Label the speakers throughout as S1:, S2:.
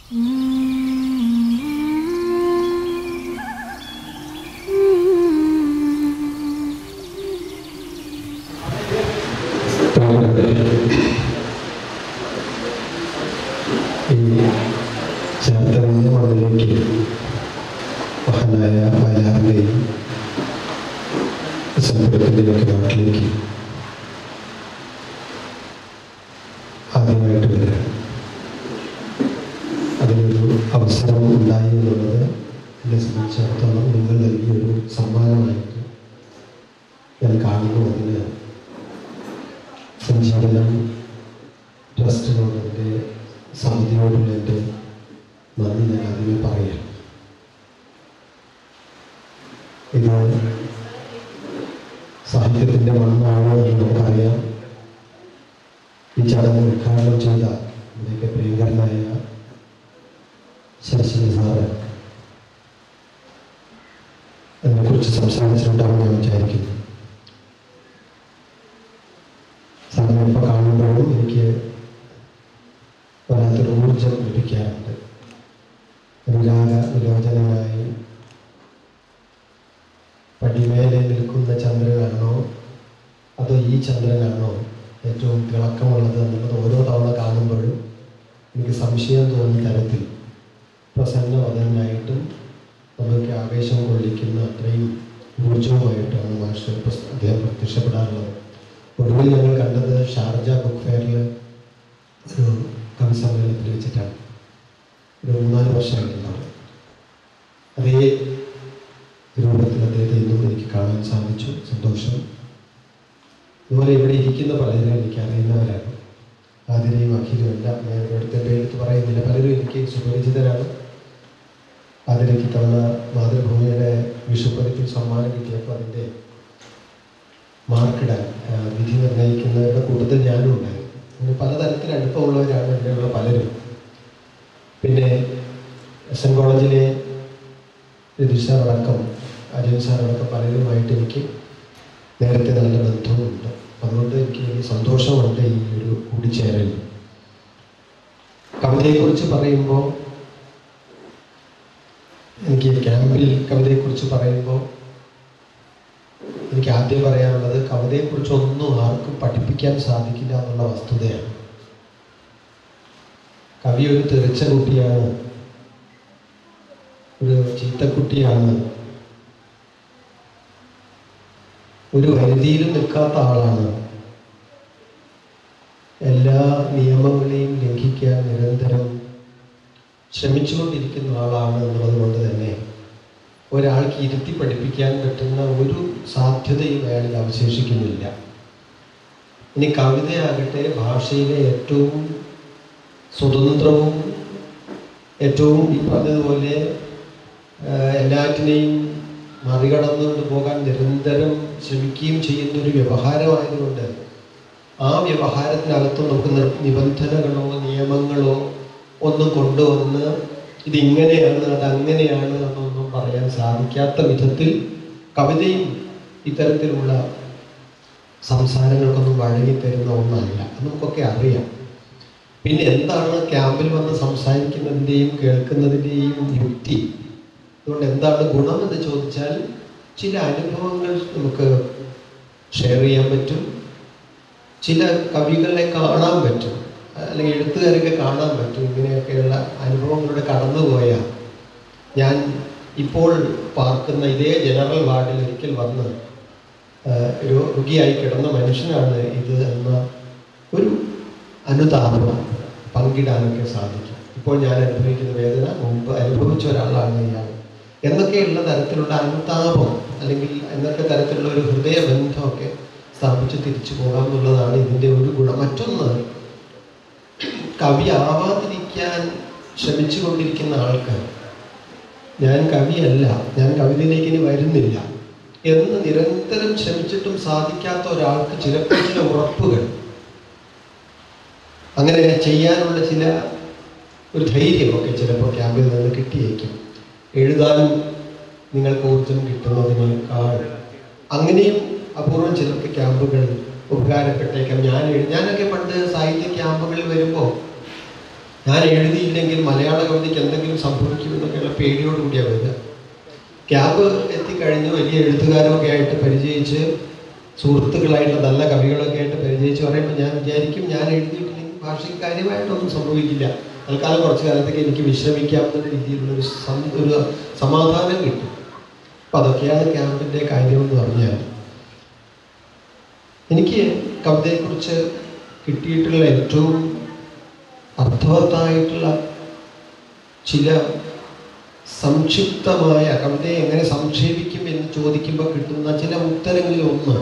S1: ഈ ചേർത്തറിഞ്ഞ മണ്ണിലേക്ക് മഹാനായ വയലാറിൻ്റെയും സമ്പുരത്തിൻ്റെയൊക്കെ നാട്ടിലേക്ക് ആദ്യമായിട്ട് വരികയാണ് അതിനൊരു അവസരം ഉണ്ടായി എന്നുള്ളത് എന്നെ സംബന്ധിച്ചിടത്തോളം നിങ്ങൾ നൽകിയൊരു സമ്മാനമായിട്ട് ഞാൻ കാണുന്നു അതിന് സഞ്ജീവനം ട്രസ്റ്റിനോട് എൻ്റെ സമിതിയോടുള്ള എൻ്റെ നന്ദി ഞാൻ അതിനെ പറയാം ഇത് സാഹിത്യത്തിൻ്റെ മണ്ണാണോ എന്ന് നമുക്കറിയാം ഈ ചടങ്ങ് ഉദ്ഘാടനം ചെയ്ത നമ്മുടെയൊക്കെ പ്രിയങ്കരനായ ശശി സാറ് അതിനെക്കുറിച്ച് സംസാരിച്ചിട്ടുണ്ടാവും ഞാൻ വിചാരിക്കുന്നു സാറിനെ ഇപ്പോൾ കാണുമ്പോഴും എനിക്ക് വല്ലാത്തൊരു ഊർജം ലഭിക്കാറുണ്ട് വിരാഗ വിലോചനമായി പടിമേലെ നിൽക്കുന്ന ചന്ദ്രനാണോ അതോ ഈ ചന്ദ്രനാണോ ഏറ്റവും തിളക്കമുള്ളത് എന്നുള്ളത് ഓരോ തവണ കാണുമ്പോഴും എനിക്ക് സംശയം തോന്നുന്ന തരത്തിൽ പ്രസന്നവദനായിട്ടും നമുക്ക് ആവേശം കൊള്ളിക്കുന്ന അത്രയും ഊർജവുമായിട്ടാണ് മാസ്റ്റർ പ്രസ്- അദ്ദേഹം പ്രത്യക്ഷപ്പെടാറുള്ളത് ഒടുവിൽ ഞങ്ങൾ കണ്ടത് ഷാർജ ബുക്ക് ഫെയറിൽ ഒരു കവി സമ്മേളനത്തിൽ വെച്ചിട്ടാണ് ഒരു മൂന്നാല് വർഷമായിട്ടുണ്ടാവും അതേ രൂപത്തിൽ അദ്ദേഹത്തെ ഇന്നും എനിക്ക് കാണാൻ സാധിച്ചു സന്തോഷം അതുപോലെ ഇവിടെ ഇരിക്കുന്ന പലരും എനിക്ക് അറിയുന്നവരാണ് ആതിരയും അഖിലും എല്ലാം ഞാൻ ഇവിടുത്തെ പേരെടുത്ത് പറയുന്നില്ല പലരും എനിക്ക് സുപരിചിതരാണ് ആതിരയ്ക്ക് തവണ മാതൃഭൂമിയുടെ വിഷുപ്പതിപ്പിൽ സമ്മാനം കിട്ടിയപ്പോൾ അതിൻ്റെ മാർക്കിടാൻ ആ, വിധി നിർണ്ണയിക്കുന്നവരുടെ കൂട്ടത്തിൽ ഞാനും ഉണ്ടായിരുന്നു അങ്ങനെ പലതരത്തിൽ അടുപ്പമുള്ളവരാണ് ഇവിടെയുള്ള പലരും പിന്നെ എസ് എൻ കോളേജിലെ രതീഷ് സാർ അടക്കം അജയൻ സാർ അടക്കം പലരുമായിട്ട് എനിക്ക് നേരത്തെ നല്ല ബന്ധവുമുണ്ട് അതുകൊണ്ട് എനിക്ക് വലിയ സന്തോഷമുണ്ട് ഈ ഒരു കൂടിച്ചേരൽ കവിതയെക്കുറിച്ച് പറയുമ്പോൾ എനിക്ക് ക്യാമ്പിൽ കവിതയെക്കുറിച്ച് പറയുമ്പോൾ എനിക്ക് ആദ്യം പറയാനുള്ളത് കവിതയെക്കുറിച്ച് ഒന്നും ആർക്കും പഠിപ്പിക്കാൻ സാധിക്കില്ല എന്നുള്ള വസ്തുതയാണ് കവി ഒരു തെറിച്ച കുട്ടിയാണ് ഒരു ചീത്തക്കുട്ടിയാണ് ഒരു വരുതിയിലും നിൽക്കാത്ത ആളാണ് എല്ലാ നിയമങ്ങളെയും ലംഘിക്കാൻ നിരന്തരം ശ്രമിച്ചുകൊണ്ടിരിക്കുന്ന ആളാണ് എന്നുള്ളത് കൊണ്ട് തന്നെ ഒരാൾക്ക് ഇരുത്തി പഠിപ്പിക്കാൻ പറ്റുന്ന ഒരു സാധ്യതയും അയാളിൽ അവശേഷിക്കുന്നില്ല ഇനി കവിതയാകട്ടെ ഭാഷയിലെ ഏറ്റവും സ്വതന്ത്രവും ഏറ്റവും ഈ പറഞ്ഞതുപോലെ ആ, എല്ലാറ്റിനെയും മറികടന്നുകൊണ്ട് പോകാൻ നിരന്തരം ശ്രമിക്കുകയും ചെയ്യുന്ന ഒരു വ്യവഹാരമായതുകൊണ്ട് ആ വ്യവഹാരത്തിനകത്ത് നമുക്ക് നിർ- നിബന്ധനകളോ നിയമങ്ങളോ ഒന്നും കൊണ്ടുവന്ന് ഇതിങ്ങനെയാണ് അതങ്ങനെയാണ് എന്നൊന്നും പറയാൻ സാധിക്കാത്ത വിധത്തിൽ കവിതയും ഇത്തരത്തിലുള്ള സംസാരങ്ങൾക്കൊന്നും വഴങ്ങിത്തരുന്ന ഒന്നല്ല അത് നമുക്കൊക്കെ അറിയാം പിന്നെ എന്താണ് ക്യാമ്പിൽ വന്ന് സംസാരിക്കുന്നതിൻ്റെയും കേൾക്കുന്നതിൻ്റെയും യുക്തി അതുകൊണ്ട് എന്താണ് ഗുണം എന്ന് ചോദിച്ചാൽ ചില അനുഭവങ്ങൾ നമുക്ക് ഷെയർ ചെയ്യാൻ പറ്റും ചില കവികളെ കാണാൻ പറ്റും അല്ലെങ്കിൽ എഴുത്തുകാരൊക്കെ കാണാൻ പറ്റും ഇങ്ങനെയൊക്കെയുള്ള അനുഭവങ്ങളുടെ കടന്നുപോയ ഞാൻ ഇപ്പോൾ പാർക്കുന്ന ഇതേ ജനറൽ വാർഡിൽ ഒരിക്കൽ വന്ന് ആ, രോഗിയായി കിടന്ന മനുഷ്യനാണ് ഇത് എന്ന ഒരു അനുതാപം പങ്കിടാനൊക്കെ സാധിക്കും ഇപ്പോൾ ഞാൻ അനുഭവിക്കുന്ന വേദന മുമ്പ് അനുഭവിച്ച ഒരാളാണ് ഇയാൾ എന്നൊക്കെയുള്ള തരത്തിലുള്ള അനുതാപം അല്ലെങ്കിൽ എന്നൊക്കെ തരത്തിലുള്ള ഒരു ഹൃദയബന്ധമൊക്കെ സ്ഥാപിച്ച് തിരിച്ചു പോകാം എന്നുള്ളതാണ് ഇതിൻ്റെ ഒരു ഗുണം മറ്റൊന്ന് കവി ആവാതിരിക്കാൻ ശ്രമിച്ചു കൊണ്ടിരിക്കുന്ന ആൾക്കാർ ഞാൻ കവിയല്ല ഞാൻ കവിതയിലേക്ക് ഇനി വരുന്നില്ല എന്ന് നിരന്തരം ശ്രമിച്ചിട്ടും സാധിക്കാത്ത ഒരാൾക്ക് ചിലപ്പോൾ ചില ഉറപ്പുകൾ അങ്ങനെ ചെയ്യാനുള്ള ചില ഒരു ധൈര്യമൊക്കെ ചിലപ്പോൾ ക്യാമ്പിൽ നിന്ന് കിട്ടിയേക്കും എഴുതാൻ നിങ്ങൾക്ക് ഊർജം കിട്ടുന്നതിനേക്കാൾ അങ്ങനെയും അപൂർവം ചിലർക്ക് ക്യാമ്പുകൾ ഉപകാരപ്പെട്ടേക്കാം ഞാൻ എഴു- ഞാനൊക്കെ പണ്ട് സാഹിത്യ ക്യാമ്പുകളിൽ വരുമ്പോൾ ഞാൻ എഴുതിയില്ലെങ്കിൽ മലയാള കവിതയ്ക്ക് എന്തെങ്കിലും സംഭവിക്കുമെന്നൊക്കെയുള്ള പേടിയോടുകൂടിയാണ് വരിക ക്യാബ് എത്തിക്കഴിഞ്ഞ് വലിയ എഴുത്തുകാരൊക്കെ ആയിട്ട് പരിചയിച്ച് സുഹൃത്തുക്കളായിട്ട് നല്ല കവികളൊക്കെ ആയിട്ട് പരിചയിച്ച് പറയുമ്പോൾ ഞാൻ വിചാരിക്കും ഞാൻ എഴുതിയിട്ടില്ലെങ്കിൽ ഭാഷയ്ക്ക് കാര്യമായിട്ടൊന്നും സംഭവിക്കില്ല തൽക്കാലം കുറച്ച് കാലത്തേക്ക് എനിക്ക് വിശ്രമിക്കാവുന്ന രീതിയിലുള്ളൊരു സം ഒരു സമാധാനം കിട്ടും അപ്പം അതൊക്കെയാണ് ക്യാമ്പിൻ്റെ കാര്യമെന്ന് പറഞ്ഞാൽ എനിക്ക് കവിതയെക്കുറിച്ച് കിട്ടിയിട്ടുള്ള ഏറ്റവും അർത്ഥവത്തായിട്ടുള്ള ചില സംക്ഷിപ്തമായ കവിതയെ എങ്ങനെ സംക്ഷേപിക്കും എന്ന് ചോദിക്കുമ്പോൾ കിട്ടുന്ന ചില ഉത്തരങ്ങളിൽ ഒന്ന്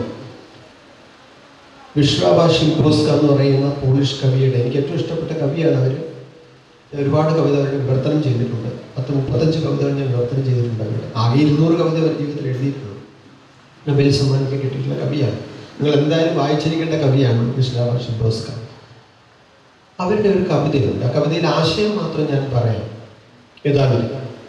S1: വിശ്വാബ ഷിംബ്രോസ്ക എന്ന് പറയുന്ന പോളിഷ് കവിയുടെ എനിക്ക് ഏറ്റവും ഇഷ്ടപ്പെട്ട കവിയാണ് അവർ ഞാൻ ഒരുപാട് കവിതകൾ വിവർത്തനം ചെയ്തിട്ടുണ്ട് പത്ത് മുപ്പത്തഞ്ച് കവിതകൾ ഞാൻ വിവർത്തനം ചെയ്തിട്ടുണ്ട് അവരുടെ ആകെ ഇരുന്നൂറ് കവിത അവർ ജീവിതത്തിൽ എഴുതിയിട്ടുള്ളൂ നൊബേൽ സമ്മാനമൊക്കെ കിട്ടിയിട്ടുള്ള കവിയാണ് നിങ്ങൾ എന്തായാലും വായിച്ചിരിക്കേണ്ട കവിയാണ് വിശ്വാബ ഷിംബ്രോസ്ക അവരുടെ ഒരു കവിതയുണ്ട് ആ കവിതയിൽ ആശയം മാത്രം ഞാൻ പറയാം ഏതാണ്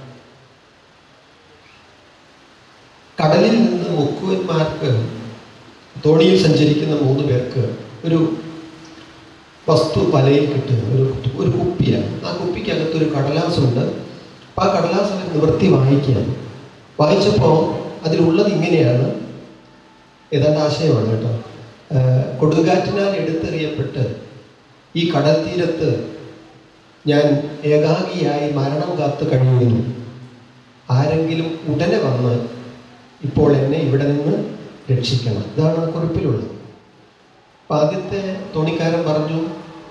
S1: കടലിൽ നിന്ന് മുക്കുവന്മാർക്ക് തോണിയിൽ സഞ്ചരിക്കുന്ന മൂന്ന് പേർക്ക് ഒരു വസ്തു വലയിൽ കിട്ടുന്നു ഒരു ഒരു കുപ്പിയാണ് ആ കുപ്പിക്കകത്ത് ഒരു കടലാസുണ്ട് അപ്പോൾ ആ കടലാസ് അവർ നിവർത്തി വായിക്കുകയാണ് വായിച്ചപ്പോൾ അതിലുള്ളത് ഇങ്ങനെയാണ് ഏതാണ്ട് ആശയമാണ് കേട്ടോ ആഹ് കൊടുങ്കാറ്റിനാൽ എടുത്തെറിയപ്പെട്ട് ഈ കടൽ തീരത്ത് ഞാൻ ഏകാഗിയായി മരണം കാത്ത് കഴിയുന്നു ആരെങ്കിലും ഉടനെ വന്ന് ഇപ്പോൾ എന്നെ ഇവിടെ നിന്ന് രക്ഷിക്കണം ഇതാണ് ആ കുറിപ്പിലുള്ളത് അപ്പൊ ആദ്യത്തെ തോണിക്കാരൻ പറഞ്ഞു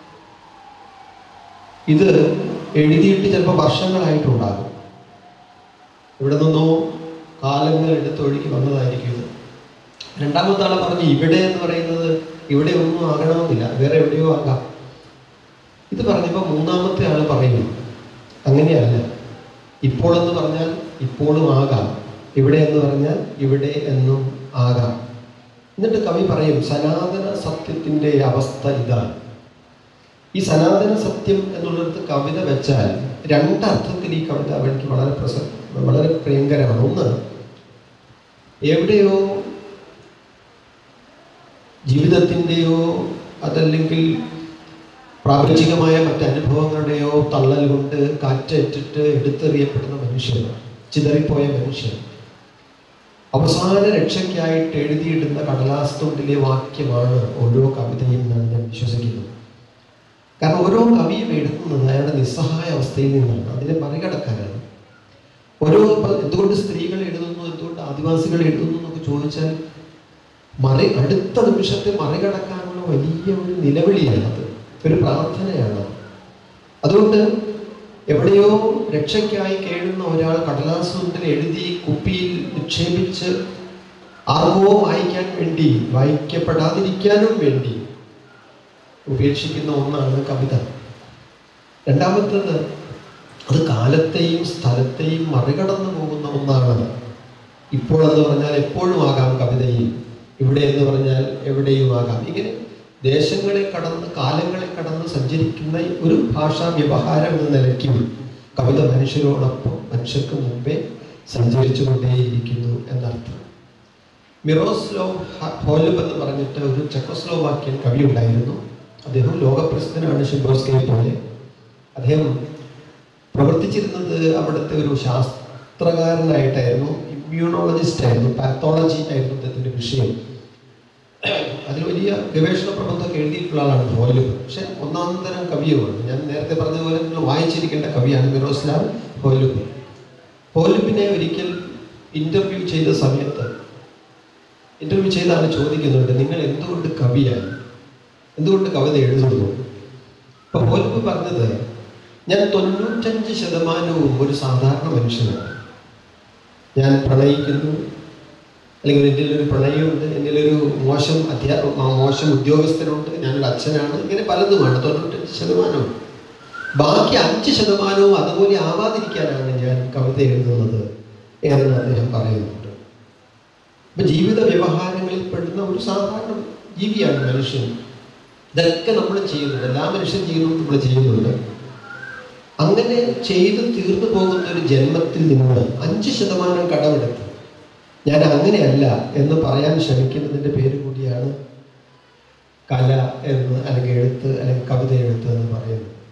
S1: ഇത് എഴുതിയിട്ട് ചിലപ്പോൾ വർഷങ്ങളായിട്ടുണ്ടാകും ഇവിടെ നിന്നോ കാലങ്ങൾ എടുത്തൊഴുകി വന്നതായിരിക്കും ഇത് രണ്ടാമത്തെ ആളെ പറഞ്ഞു ഇവിടെ എന്ന് പറയുന്നത് ഇവിടെ ഒന്നും ആകണമെന്നില്ല വേറെ എവിടെയോ ആകാം ഇത് പറഞ്ഞപ്പോൾ മൂന്നാമത്തെ ആൾ പറയുന്നു അങ്ങനെയല്ല ഇപ്പോൾ എന്ന് പറഞ്ഞാൽ ഇപ്പോഴും ആകാം ഇവിടെ എന്ന് പറഞ്ഞാൽ ഇവിടെ എന്നും ആകാം എന്നിട്ട് കവി പറയും സനാതന സത്യത്തിൻ്റെ അവസ്ഥ ഇതാണ് ഈ സനാതന സത്യം എന്നുള്ളിടത്ത് കവിത വെച്ചാൽ രണ്ടർത്ഥത്തിൽ ഈ കവിത എനിക്ക് വളരെ പ്രസ വളരെ പ്രിയങ്കരമാണ് ഒന്ന് എവിടെയോ ജീവിതത്തിൻ്റെയോ അതല്ലെങ്കിൽ പ്രാപഞ്ചികമായ മറ്റനുഭവങ്ങളുടെയോ തള്ളൽ കൊണ്ട് കാറ്റേറ്റിട്ട് എടുത്തെറിയപ്പെടുന്ന മനുഷ്യർ ചിതറിപ്പോയ മനുഷ്യർ അവസാന രക്ഷയ്ക്കായിട്ട് എഴുതിയിടുന്ന കടലാസ് തുണ്ടിലെ വാക്യമാണ് ഓരോ കവിതയും എന്നാണ് ഞാൻ വിശ്വസിക്കുന്നത് കാരണം ഓരോ കവിയും എഴുതുന്നത് അയാളുടെ നിസ്സഹായ അവസ്ഥയിൽ നിന്നാണ് അതിനെ മറികടക്കാനാണ് ഓരോ ഇപ്പം എന്തുകൊണ്ട് സ്ത്രീകൾ എഴുതുന്നു എന്തുകൊണ്ട് ആദിവാസികൾ എഴുതുന്നു എന്നൊക്കെ ചോദിച്ചാൽ മറി അടുത്ത നിമിഷത്തെ മറികടക്കാനുള്ള വലിയ ഒരു നിലവിളിയാണ് അത് ഒരു പ്രാർത്ഥനയാണ് അതുകൊണ്ട് എവിടെയോ രക്ഷയ്ക്കായി കേഴുന്ന ഒരാൾ കടലാസ് കൊണ്ടിൽ എഴുതി കുപ്പിയിൽ നിക്ഷേപിച്ച് ആർക്കോ വായിക്കാൻ വേണ്ടി വായിക്കപ്പെടാതിരിക്കാനും വേണ്ടി ഉപേക്ഷിക്കുന്ന ഒന്നാണ് കവിത രണ്ടാമത്തത് അത് കാലത്തെയും സ്ഥലത്തെയും മറികടന്നു പോകുന്ന ഒന്നാണ് ഇപ്പോഴെന്ന് പറഞ്ഞാൽ എപ്പോഴും ആകാം കവിതയിൽ ഇവിടെ എന്ന് പറഞ്ഞാൽ എവിടെയും ആകാം ഇങ്ങനെ ദേശങ്ങളെ കടന്ന് കാലങ്ങളെ കടന്ന് സഞ്ചരിക്കുന്ന ഒരു ഭാഷാ വ്യവഹാരം എന്ന നിലയ്ക്കും കവിത മനുഷ്യരോടൊപ്പം മനുഷ്യർക്ക് മുമ്പേ സഞ്ചരിച്ചു കൊണ്ടേയിരിക്കുന്നു എന്നർത്ഥം മിറോസ്ലോ ഹോലുബ് എന്ന് പറഞ്ഞിട്ട് ഒരു ചെക്കോസ്ലോവാക്യൻ കവി ഉണ്ടായിരുന്നു അദ്ദേഹം ലോകപ്രസിദ്ധനാണ് ഷിംബോസ്കയെ പോലെ അദ്ദേഹം പ്രവർത്തിച്ചിരുന്നത് അവിടുത്തെ ഒരു ശാസ്ത്രകാരനായിട്ടായിരുന്നു ഇമ്മ്യൂണോളജിസ്റ്റ് ആയിരുന്നു പാത്തോളജി ആയിരുന്നു അദ്ദേഹത്തിൻ്റെ വിഷയം അതിൽ വലിയ ഗവേഷണ പ്രബന്ധമൊക്കെ എഴുതിയിട്ടുള്ള ആളാണ് ഹോലുബ് പക്ഷെ ഒന്നാം തരം കവിയുമാണ് ഞാൻ നേരത്തെ പറഞ്ഞതുപോലെ നിങ്ങൾ വായിച്ചിരിക്കേണ്ട കവിയാണ് മിറോസ്ലാവ് ഹോലുബ് ഹോലുബിനെ ഒരിക്കൽ ഇന്റർവ്യൂ ചെയ്ത സമയത്ത് ഇന്റർവ്യൂ ചെയ്ത ആൾ ചോദിക്കുന്നുണ്ട് നിങ്ങൾ എന്തുകൊണ്ട് കവിയായി എന്തുകൊണ്ട് കവിത എഴുതുന്നു ഇപ്പൊ ഹോലുബ് പറഞ്ഞത് ഞാൻ തൊണ്ണൂറ്റഞ്ച് ശതമാനവും ഒരു സാധാരണ മനുഷ്യനാണ് ഞാൻ പ്രണയിക്കുന്നു അല്ലെങ്കിൽ എൻ്റെ ഒരു പ്രണയമുണ്ട് എൻ്റെ ഒരു മോശം അധ്യാ ആ മോശം ഉദ്യോഗസ്ഥനുണ്ട് ഞാനൊരു അച്ഛനാണ് ഇങ്ങനെ പലതുമാണ് തൊണ്ണൂറ്റഞ്ച് ശതമാനവും ബാക്കി അഞ്ച് ശതമാനവും അതുപോലെ ആവാതിരിക്കാനാണ് ഞാൻ കവിത എഴുതുന്നത് എന്ന് അദ്ദേഹം പറയുന്നുണ്ട് ഇപ്പൊ ജീവിത വ്യവഹാരങ്ങളിൽ പെടുന്ന ഒരു സാധാരണ ജീവിയാണ് മനുഷ്യൻ ഇതൊക്കെ നമ്മൾ ചെയ്യുന്നുണ്ട് എല്ലാ മനുഷ്യൻ ചെയ്യുന്നതും നമ്മൾ ചെയ്യുന്നുണ്ട് അങ്ങനെ ചെയ്ത് തീർന്നു പോകുന്ന ഒരു ജന്മത്തിൽ നിന്ന് അഞ്ച് ശതമാനം കടമെടുത്ത് ഞാൻ അങ്ങനെയല്ല എന്ന് പറയാൻ ശ്രമിക്കുന്നതിൻ്റെ പേര് കൂടിയാണ് കല എന്ന് അല്ലെങ്കിൽ എഴുത്ത് അല്ലെങ്കിൽ കവിത എഴുത്ത് എന്ന് പറയുന്നത്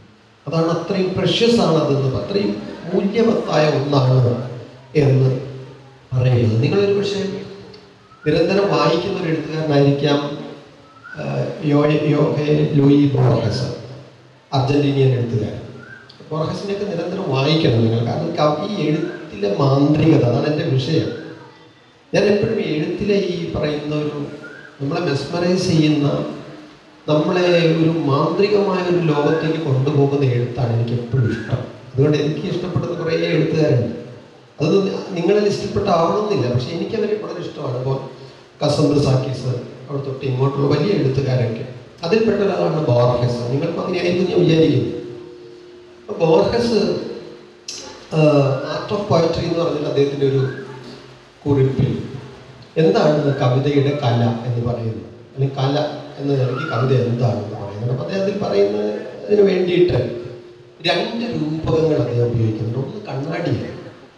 S1: അതാണ് അത്രയും പ്രഷ്യസ് ആണ് അതെന്ന് അത്രയും മൂല്യവത്തായ ഒന്നാണ് എന്ന് പറയുന്നത് നിങ്ങളൊരു പക്ഷേ നിരന്തരം വായിക്കുന്ന ഒരു എഴുത്തുകാരനായിരിക്കാം ആ, യോ- യോഹെ ലൂയി ബോർഹസ് അർജന്റീനിയൻ എഴുത്തുകാരൻ ബോർഹസിനെയൊക്കെ നിരന്തരം വായിക്കണം നിങ്ങൾ കാരണം ക- ഈ എഴുത്തിലെ മാന്ത്രികത അതാണ് എൻ്റെ വിഷയം ഞാൻ എപ്പോഴും എഴുത്തിലെ ഈ പറയുന്ന ഒരു നമ്മളെ മെസ്മറൈസ് ചെയ്യുന്ന നമ്മളെ ഒരു മാന്ത്രികമായ ഒരു ലോകത്തേക്ക് കൊണ്ടുപോകുന്ന എഴുത്താണ് എനിക്ക് എപ്പോഴും ഇഷ്ടം അതുകൊണ്ട് എനിക്ക് ഇഷ്ടപ്പെടുന്ന കുറേ എഴുത്തുകാരുണ്ട് അത് നിങ്ങളിൽ ഇഷ്ടപ്പെട്ടാവണമെന്നില്ല പക്ഷെ എനിക്ക് അവരെ വളരെ ഇഷ്ടമാണ് ഇപ്പോൾ കസന്ദ്ര സാക്കീസ് അവിടെ തൊട്ട് ഇങ്ങോട്ടുള്ള വലിയ എഴുത്തുകാരൊക്കെ അതിൽപ്പെട്ട ഒരാളാണ് ബോർഹസ് നിങ്ങൾക്കും അങ്ങനെയായിരിക്കും ഞാൻ വിചാരിക്കുന്നു അപ്പോൾ ബോർഹസ് ആർട്ട് ഓഫ് പോയട്രി എന്ന് പറഞ്ഞിട്ട് അദ്ദേഹത്തിൻ്റെ ഒരു കുറിപ്പിൽ എന്താണ് കവിതയുടെ കല എന്ന് പറയുന്നത് അല്ലെങ്കിൽ കല എന്ന നിലയ്ക്ക് കവിത എന്താണെന്ന് പറയുന്നത് അപ്പം അദ്ദേഹം അതിൽ പറയുന്നതിന് വേണ്ടിയിട്ട് രണ്ട് രൂപകങ്ങൾ അദ്ദേഹം ഉപയോഗിക്കുന്നുണ്ട് ഒന്ന് കണ്ണാടിയാണ്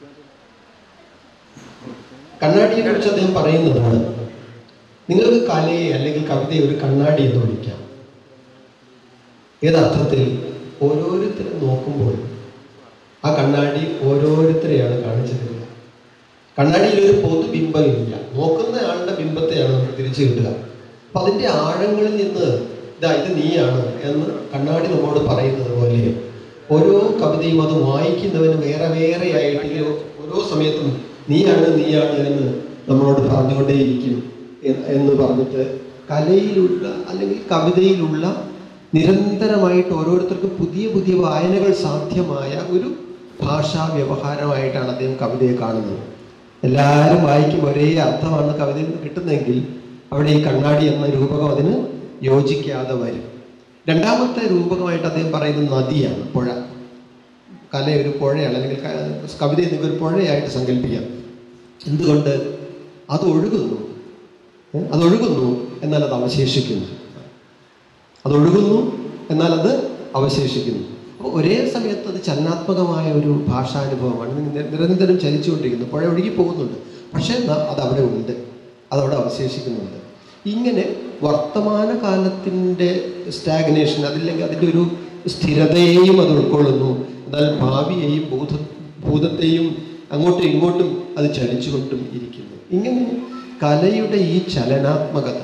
S1: കണ്ണാടിയെ കുറിച്ച് അദ്ദേഹം പറയുന്നത് നിങ്ങൾക്ക് കലയെ അല്ലെങ്കിൽ കവിതയെ ഒരു കണ്ണാടി എന്ന് വിളിക്കാം ഏതർത്ഥത്തിൽ ഓരോരുത്തരും നോക്കുമ്പോൾ ആ കണ്ണാടി ഓരോരുത്തരെയാണ് കാണിച്ചു തരിക കണ്ണാടിയിൽ ഒരു പൊതുബിംബമില്ല നോക്കുന്ന ആളുടെ ബിംബത്തെയാണ് നമുക്ക് തിരിച്ചു കിട്ടുക അപ്പൊ അതിന്റെ ആഴങ്ങളിൽ നിന്ന് ഇതാ ഇത് നീയാണ് എന്ന് കണ്ണാടി നമ്മോട് പറയുന്നത് പോലെ ഓരോ കവിതയും അത് വായിക്കുന്നവന് വേറെ വേറെ ആയിട്ട് ഇത് ഓരോ സമയത്തും നീയാണ് നീയാണ് എന്ന് നമ്മളോട് പറഞ്ഞുകൊണ്ടേയിരിക്കും എ- എന്ന് പറഞ്ഞിട്ട് കലയിലുള്ള അല്ലെങ്കിൽ കവിതയിലുള്ള നിരന്തരമായിട്ട് ഓരോരുത്തർക്കും പുതിയ പുതിയ വായനകൾ സാധ്യമായ ഒരു ഭാഷാ വ്യവഹാരമായിട്ടാണ് അദ്ദേഹം കവിതയെ കാണുന്നത് എല്ലാവരും വായിക്കും ഒരേ അർത്ഥമാണ് കവിതയിൽ നിന്ന് കിട്ടുന്നതെങ്കിൽ അവിടെ ഈ കണ്ണാടി എന്ന രൂപകം അതിന് യോജിക്കാതെ വരും രണ്ടാമത്തെ രൂപകമായിട്ട് അദ്ദേഹം പറയുന്നത് നദിയാണ് പുഴ കല ഒരു പുഴയാണ് അല്ലെങ്കിൽ ക- കവിതയെ നിങ്ങൾക്ക് ഒരു പുഴയായിട്ട് സങ്കല്പിക്കാം എന്തുകൊണ്ട് അത് ഒഴുകുന്നു ഏ? അത് ഒഴുകുന്നു എന്നാൽ അത് അവശേഷിക്കുന്നു അത് ഒഴുകുന്നു എന്നാൽ അത് അവശേഷിക്കുന്നു അപ്പോൾ ഒരേ സമയത്ത് അത് ചലനാത്മകമായ ഒരു ഭാഷാനുഭവമാണ് നിര- നിരന്തരം ചലിച്ചുകൊണ്ടിരിക്കുന്നു പുഴ ഒഴുകി പോകുന്നുണ്ട് പക്ഷേ ന- അത് അവിടെ ഉണ്ട് അതവിടെ അവശേഷിക്കുന്നുണ്ട് ഇങ്ങനെ വർത്തമാന കാലത്തിൻ്റെ സ്റ്റാഗ്നേഷൻ അതില്ലെങ്കിൽ അതിൻ്റെ ഒരു സ്ഥിരതയെയും അത് ഉൾക്കൊള്ളുന്നു എന്നാൽ ഭാവിയെയും ഭൂത ഭൂതത്തെയും അങ്ങോട്ടും ഇങ്ങോട്ടും അത് ചലിച്ചുകൊണ്ടും ഇരിക്കുന്നു ഇങ്ങനെ കലയുടെ ഈ ചലനാത്മകത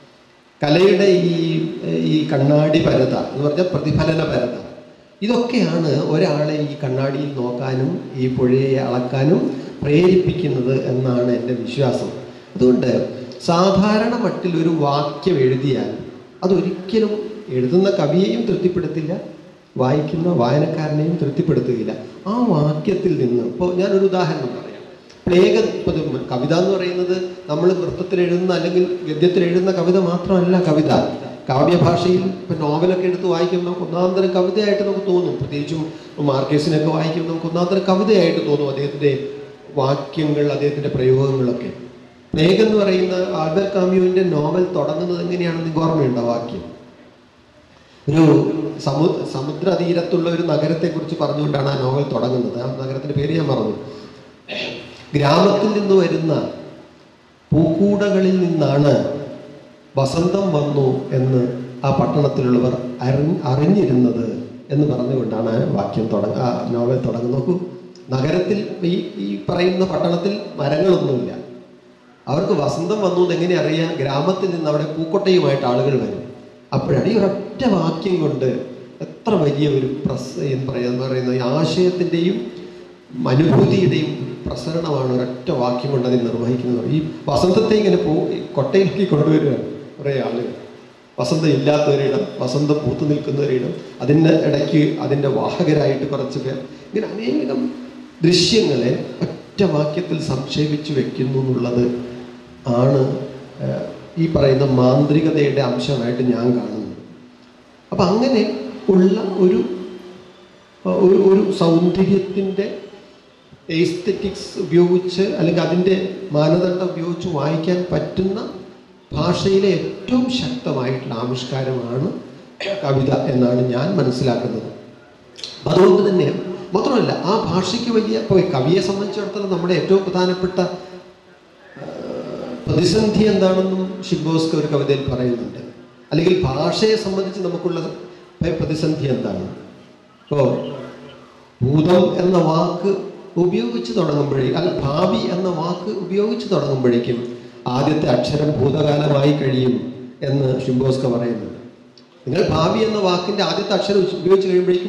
S1: കലയുടെ ഈ ഈ കണ്ണാടി പരത എന്ന് പറഞ്ഞാൽ പ്രതിഫലന പരത ഇതൊക്കെയാണ് ഒരാളെ ഈ കണ്ണാടിയിൽ നോക്കാനും ഈ പുഴയെ അളക്കാനും പ്രേരിപ്പിക്കുന്നത് എന്നാണ് എൻ്റെ വിശ്വാസം അതുകൊണ്ട് സാധാരണ മട്ടിൽ ഒരു വാക്യം എഴുതിയാൽ അതൊരിക്കലും എഴുതുന്ന കവിയെയും തൃപ്തിപ്പെടുത്തില്ല വായിക്കുന്ന വായനക്കാരനെയും തൃപ്തിപ്പെടുത്തുകയില്ല ആ വാക്യത്തിൽ നിന്ന് ഇപ്പോൾ ഞാനൊരു ഉദാഹരണം പറയാം പ്ലേഗ ഇപ്പത് കവിത എന്ന് പറയുന്നത് നമ്മൾ നൃത്തത്തിൽ എഴുതുന്ന അല്ലെങ്കിൽ ഗദ്യത്തിൽ എഴുതുന്ന കവിത മാത്രമല്ല കവിത കാവ്യഭാഷയിൽ ഇപ്പം നോവലൊക്കെ എടുത്ത് വായിക്കുമ്പോൾ നമുക്ക് ഒന്നാന്തരം കവിതയായിട്ട് നമുക്ക് തോന്നും പ്രത്യേകിച്ചും മാർക്കേസിനൊക്കെ വായിക്കുമ്പോൾ നമുക്ക് ഒന്നാന്തരം കവിതയായിട്ട് തോന്നും അദ്ദേഹത്തിൻ്റെ വാക്യങ്ങൾ അദ്ദേഹത്തിൻ്റെ പ്രയോഗങ്ങളൊക്കെ പ്ലേഗ് എന്ന് പറയുന്ന ആൽബർട്ട് കാമ്യുവിൻ്റെ നോവൽ തുടങ്ങുന്നത് എങ്ങനെയാണെന്ന് നിങ്ങൾക്ക് ഓർമ്മയുണ്ടോ വാക്യം ഒരു സമു സമുദ്ര തീരത്തുള്ള ഒരു നഗരത്തെക്കുറിച്ച് പറഞ്ഞുകൊണ്ടാണ് ആ നോവൽ തുടങ്ങുന്നത് ആ നഗരത്തിൻ്റെ പേര് ഞാൻ മറന്നു ഗ്രാമത്തിൽ നിന്ന് വരുന്ന പൂക്കൂടകളിൽ നിന്നാണ് വസന്തം വന്നു എന്ന് ആ പട്ടണത്തിലുള്ളവർ അറി അറിഞ്ഞിരുന്നത് എന്ന് പറഞ്ഞുകൊണ്ടാണ് വാക്യം തുടങ്ങ ആ നോവൽ തുടങ്ങുന്നത് നോക്കൂ നഗരത്തിൽ ഈ ഈ പറയുന്ന പട്ടണത്തിൽ മരങ്ങളൊന്നുമില്ല അവർക്ക് വസന്തം വന്നു എന്ന് എങ്ങനെ അറിയാം ഗ്രാമത്തിൽ നിന്ന് അവിടെ പൂക്കൊട്ടയുമായിട്ട് ആളുകൾ വരും അപ്പോഴാണ് ഈ ഒരൊറ്റ വാക്യം കൊണ്ട് എത്ര വലിയ ഒരു പ്രസ് എന്ന് പറയാ എന്ന് പറയുന്ന ഈ ആശയത്തിൻ്റെയും അനുഭൂതിയുടെയും പ്രസരണമാണ് ഒരൊറ്റ വാക്യം കൊണ്ട് അതിൽ നിർവഹിക്കുന്നത് ഈ വസന്തത്തെ ഇങ്ങനെ പോ ഈ കൊട്ടയിലേക്ക് കൊണ്ടുവരികയാണ് കുറേ ആളുകൾ വസന്തം ഇല്ലാത്തവരിടം വസന്തം പൂത്തു നിൽക്കുന്നവരിടം അതിൻ്റെ ഇടയ്ക്ക് അതിൻ്റെ വാഹകരായിട്ട് കുറച്ച് പേർ ഇങ്ങനെ അനേകം ദൃശ്യങ്ങളെ ഒറ്റ വാക്യത്തിൽ സംക്ഷേപിച്ച് വെക്കുന്നു എന്നുള്ളത് ആണ് ഏഹ്, ഈ പറയുന്ന മാന്ത്രികതയുടെ അംശമായിട്ട് ഞാൻ കാണുന്നത് അപ്പം അങ്ങനെ ഉള്ള ഒരു ഒരു ഒരു സൗന്ദര്യത്തിൻ്റെ എസ്തെറ്റിക്സ് ഉപയോഗിച്ച് അല്ലെങ്കിൽ അതിൻ്റെ മാനദണ്ഡം ഉപയോഗിച്ച് വായിക്കാൻ പറ്റുന്ന ഭാഷയിലെ ഏറ്റവും ശക്തമായിട്ടുള്ള ആവിഷ്കാരമാണ് കവിത എന്നാണ് ഞാൻ മനസ്സിലാക്കുന്നത് അതുകൊണ്ട് തന്നെ മാത്രമല്ല ആ ഭാഷയ്ക്ക് വലിയ ഇപ്പോൾ കവിയെ സംബന്ധിച്ചിടത്തോളം നമ്മുടെ ഏറ്റവും പ്രധാനപ്പെട്ട ആ, പ്രതിസന്ധി എന്താണെന്നും ഷിബോസ്കർ ഒരു കവിതയിൽ പറയുന്നുണ്ട് അല്ലെങ്കിൽ ഭാഷയെ സംബന്ധിച്ച് നമുക്കുള്ള പ്രതിസന്ധി എന്താണ് ഇപ്പോൾ ഭൂതം എന്ന വാക്ക് ഉപയോഗിച്ച് തുടങ്ങുമ്പോഴേക്കും അല്ല ഭാവി എന്ന വാക്ക് ഉപയോഗിച്ച് തുടങ്ങുമ്പോഴേക്കും ആദ്യത്തെ അക്ഷരം ഭൂതകാലമായി കഴിയും എന്ന് ഷിംബോസ്ക പറയുന്നുണ്ട് നിങ്ങൾ ഭാവി എന്ന വാക്കിന്റെ ആദ്യത്തെ അക്ഷരം ഉപയോഗിച്ച് കഴിയുമ്പോഴേക്കും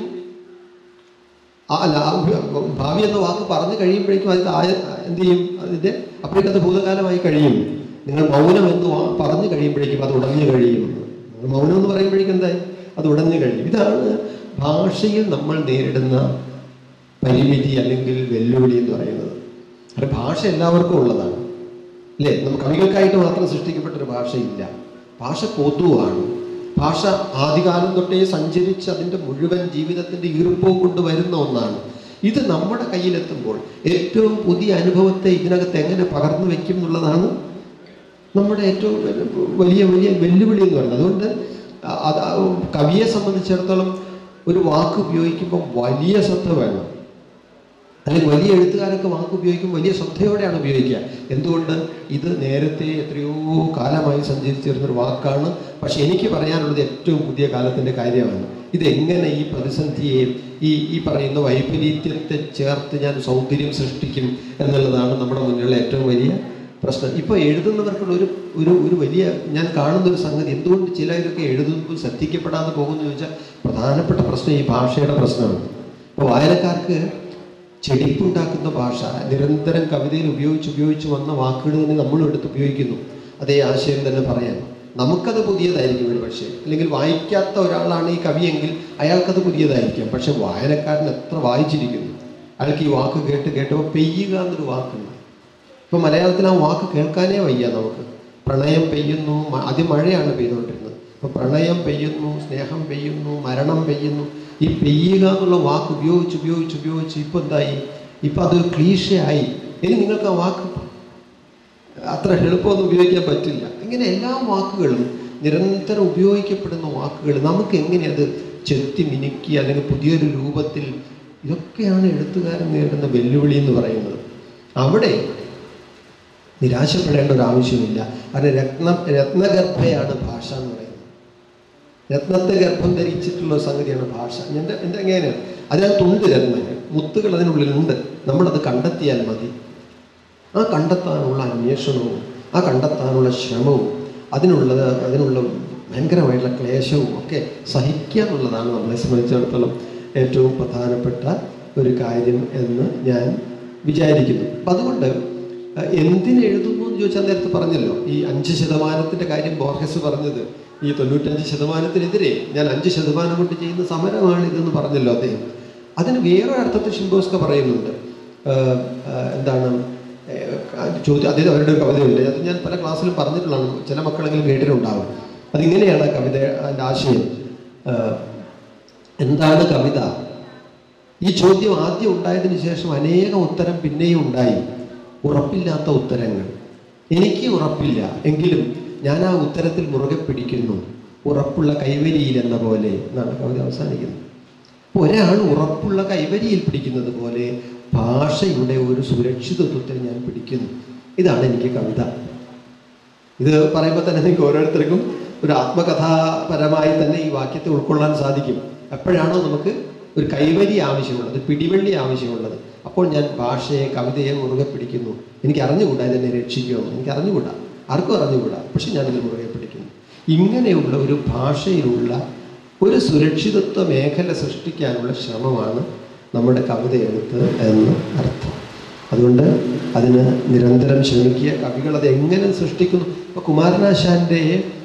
S1: ആ അല്ല ആ ഉപ- ഭാവി എന്ന വാക്ക് പറഞ്ഞു കഴിയുമ്പോഴേക്കും അതിന്റെ ആയ എന്ത് ചെയ്യും അതിന്റെ അപ്പോഴേക്കും അത് ഭൂതകാലമായി കഴിയും നിങ്ങൾ മൗനം എന്ന് വാ- പറഞ്ഞു കഴിയുമ്പോഴേക്കും അത് ഉടഞ്ഞു കഴിയും നിങ്ങൾ മൗനം എന്ന് പറയുമ്പോഴേക്കും എന്തായി അത് ഉടഞ്ഞു കഴിയും ഇതാണ് ഭാഷയിൽ നമ്മൾ നേരിടുന്ന പരിമിതി അല്ലെങ്കിൽ വെല്ലുവിളി എന്ന് പറയുന്നത് ഒരു ഭാഷ എല്ലാവർക്കും ഉള്ളതാണ് അല്ലേ നമുക്ക് കവികൾക്കായിട്ട് മാത്രം സൃഷ്ടിക്കപ്പെട്ട ഒരു ഭാഷയില്ല ഭാഷ പൊതുവാണ് ഭാഷ ആദ്യകാലം തൊട്ടേ സഞ്ചരിച്ച് അതിൻ്റെ മുഴുവൻ ജീവിതത്തിൻ്റെ ഈർപ്പവും കൊണ്ട് വരുന്ന ഒന്നാണ് ഇത് നമ്മുടെ കയ്യിലെത്തുമ്പോൾ ഏറ്റവും പുതിയ അനുഭവത്തെ ഇതിനകത്ത് എങ്ങനെ പകർന്നു വെക്കും എന്നുള്ളതാണ് നമ്മുടെ ഏറ്റവും വലിയ വലിയ വെല്ലുവിളി എന്ന് പറയുന്നത് അതുകൊണ്ട് അ- അത് ആ കവിയെ സംബന്ധിച്ചിടത്തോളം ഒരു വാക്ക് ഉപയോഗിക്കുമ്പോൾ വലിയ ശ്രദ്ധ വേണം അല്ലെങ്കിൽ വലിയ എഴുത്തുകാരൊക്കെ വാക്ക് ഉപയോഗിക്കുമ്പോൾ വലിയ ശ്രദ്ധയോടെയാണ് ഉപയോഗിക്കുക എന്തുകൊണ്ട് ഇത് നേരത്തെ എത്രയോ കാലമായി സഞ്ചരിച്ചിരുന്നൊരു വാക്കാണ് പക്ഷെ എനിക്ക് പറയാനുള്ളത് ഏറ്റവും പുതിയ കാലത്തിൻ്റെ കാര്യമാണ് ഇതെങ്ങനെ ഈ പ്രതിസന്ധിയെ ഈ ഈ പറയുന്ന വൈപരീത്യത്തെ ചേർത്ത് ഞാൻ സൗന്ദര്യം സൃഷ്ടിക്കും എന്നുള്ളതാണ് നമ്മുടെ മുന്നിലുള്ള ഏറ്റവും വലിയ പ്രശ്നം ഇപ്പോൾ എഴുതുന്നവർക്കുള്ള ഒരു ഒരു ഒരു വലിയ ഞാൻ കാണുന്ന ഒരു സംഗതി എന്തുകൊണ്ട് ചിലരൊക്കെ എഴുതുമ്പോൾ ശ്രദ്ധിക്കപ്പെടാതെ പോകുന്നു ചോദിച്ചാൽ പ്രധാനപ്പെട്ട പ്രശ്നം ഈ ഭാഷയുടെ പ്രശ്നമാണ് ഇപ്പോൾ വായനക്കാർക്ക് ചെടിപ്പുണ്ടാക്കുന്ന ഭാഷ നിരന്തരം കവിതയിൽ ഉപയോഗിച്ച് ഉപയോഗിച്ച് വന്ന വാക്കുകൾ തന്നെ നമ്മളും എടുത്ത് ഉപയോഗിക്കുന്നു അതേ ആശയം തന്നെ പറയാൻ നമുക്കത് പുതിയതായിരിക്കും ഒരു പക്ഷേ അല്ലെങ്കിൽ വായിക്കാത്ത ഒരാളാണ് ഈ കവിയെങ്കിൽ അയാൾക്കത് പുതിയതായിരിക്കാം പക്ഷെ വായനക്കാരൻ എത്ര വായിച്ചിരിക്കുന്നു അയാൾക്ക് ഈ വാക്ക് കേട്ട് കേട്ടപ്പോൾ പെയ്യുക എന്നൊരു വാക്കുണ്ട് ഇപ്പൊ മലയാളത്തിൽ ആ വാക്ക് കേൾക്കാനേ വയ്യ നമുക്ക് പ്രണയം പെയ്യുന്നു മ- ആദ്യം മഴയാണ് പെയ്തുകൊണ്ടിരുന്നത് ഇപ്പൊ പ്രണയം പെയ്യുന്നു സ്നേഹം പെയ്യുന്നു മരണം പെയ്യുന്നു ഈ പെയ്യുക എന്നുള്ള വാക്ക് ഉപയോഗിച്ച് ഉപയോഗിച്ച് ഉപയോഗിച്ച് ഇപ്പൊ എന്തായി ഇപ്പൊ അത് ക്ലീശയായി ഇനി നിങ്ങൾക്ക് ആ വാക്ക് അത്ര എളുപ്പമൊന്നും ഉപയോഗിക്കാൻ പറ്റില്ല ഇങ്ങനെ എല്ലാ വാക്കുകളും നിരന്തരം ഉപയോഗിക്കപ്പെടുന്ന വാക്കുകൾ നമുക്ക് എങ്ങനെ അത് ചെത്തി മിനുക്കി അല്ലെങ്കിൽ പുതിയൊരു രൂപത്തിൽ ഇതൊക്കെയാണ് എഴുത്തുകാരൻ നേരിടുന്ന വെല്ലുവിളി എന്ന് പറയുന്നത് അവിടെ നിരാശപ്പെടേണ്ട ഒരു ആവശ്യമില്ല കാരണം രത്ന രത്നഗർഭയാണ് ഭാഷ എന്ന് പറയുന്നത് രത്നത്തെ ഗർഭം ധരിച്ചിട്ടുള്ള ഒരു സംഗതിയാണ് ഭാഷ എൻ്റെ എൻ്റെ എങ്ങനെയാണ് അതിനകത്തുണ്ട് രത്നങ്ങൾ മുത്തുകൾ അതിനുള്ളിലുണ്ട് നമ്മളത് കണ്ടെത്തിയാൽ മതി ആ കണ്ടെത്താനുള്ള അന്വേഷണവും ആ കണ്ടെത്താനുള്ള ശ്രമവും അതിനുള്ളത് അതിനുള്ള ഭയങ്കരമായിട്ടുള്ള ക്ലേശവും ഒക്കെ സഹിക്കുക എന്നുള്ളതാണ് നമ്മളെ സംബന്ധിച്ചിടത്തോളം ഏറ്റവും പ്രധാനപ്പെട്ട ഒരു കാര്യം എന്ന് ഞാൻ വിചാരിക്കുന്നു അപ്പം അതുകൊണ്ട് അഹ് എന്തിന് എഴുതുന്നു എന്ന് ചോദിച്ചാൽ നേരത്തെ പറഞ്ഞല്ലോ ഈ അഞ്ച് ശതമാനത്തിൻ്റെ കാര്യം ബോർഹസ് പറഞ്ഞത് ഈ തൊണ്ണൂറ്റഞ്ച് ശതമാനത്തിനെതിരെ ഞാൻ അഞ്ച് ശതമാനം കൊണ്ട് ചെയ്യുന്ന സമരമാണ് ഇതെന്ന് പറഞ്ഞല്ലോ അദ്ദേഹം അതിന് വേറൊരു അർത്ഥത്തിൽ ഷിംബോസ്ക പറയുന്നുണ്ട് ആഹ് ആഹ് എന്താണ് ഏഹ് ചോദ്യം അദ്ദേഹം അവരുടെ ഒരു കവിതയുണ്ട് അത് ഞാൻ പല ക്ലാസ്സിലും പറഞ്ഞിട്ടുള്ളതാണ് ചില മക്കളെങ്കിലും കേട്ടിട്ടുണ്ടാവും അതിങ്ങനെയാണ് ആ കവിത അതിൻ്റെ ആശയം ആഹ് എന്താണ് കവിത ഈ ചോദ്യം ആദ്യം ഉണ്ടായതിനു ശേഷം അനേകം ഉത്തരം പിന്നെയും ഉണ്ടായി ഉറപ്പില്ലാത്ത ഉത്തരങ്ങൾ എനിക്ക് ഉറപ്പില്ല എങ്കിലും ഞാൻ ആ ഉത്തരത്തിൽ മുറുകെ പിടിക്കുന്നു ഉറപ്പുള്ള കൈവരിയിൽ എന്ന പോലെ എന്നാണ് കവിത അവസാനിക്കുന്നത് അപ്പോൾ ഒരാൾ ഉറപ്പുള്ള കൈവരിയിൽ പിടിക്കുന്നത് പോലെ ഭാഷയുടെ ഒരു സുരക്ഷിതത്വത്തിൽ ഞാൻ പിടിക്കുന്നു ഇതാണ് എനിക്ക് കവിത ഇത് പറയുമ്പോൾ തന്നെ നിങ്ങൾക്ക് ഓരോരുത്തർക്കും ഒരു ആത്മകഥാപരമായി തന്നെ ഈ വാക്യത്തെ ഉൾക്കൊള്ളാൻ സാധിക്കും എപ്പോഴാണോ നമുക്ക് ഒരു കൈവരി ആവശ്യമുള്ളത് പിടിവള്ളി ആവശ്യമുള്ളത് അപ്പോൾ ഞാൻ ഭാഷയെ കവിതയെ മുറുകെ പിടിക്കുന്നു എനിക്ക് അറിഞ്ഞുകൂടാ ഇതെന്നെ രക്ഷിക്കുമെന്ന് എനിക്ക് അറിഞ്ഞുകൂടാ ആർക്കും അറിഞ്ഞുകൂടാ പക്ഷെ ഞാനിത് മുറുകെ പിടിക്കുന്നു ഇങ്ങനെയുള്ള ഒരു ഭാഷയിലുള്ള ഒരു സുരക്ഷിതത്വ മേഖല സൃഷ്ടിക്കാനുള്ള ശ്രമമാണ് നമ്മുടെ കവിത എഴുത്ത് എന്ന് അർത്ഥം അതുകൊണ്ട് അതിന് നിരന്തരം ശ്രമിക്കുക കവികൾ അത് എങ്ങനെ സൃഷ്ടിക്കുന്നു ഇപ്പൊ കുമാരനാശാന്റെ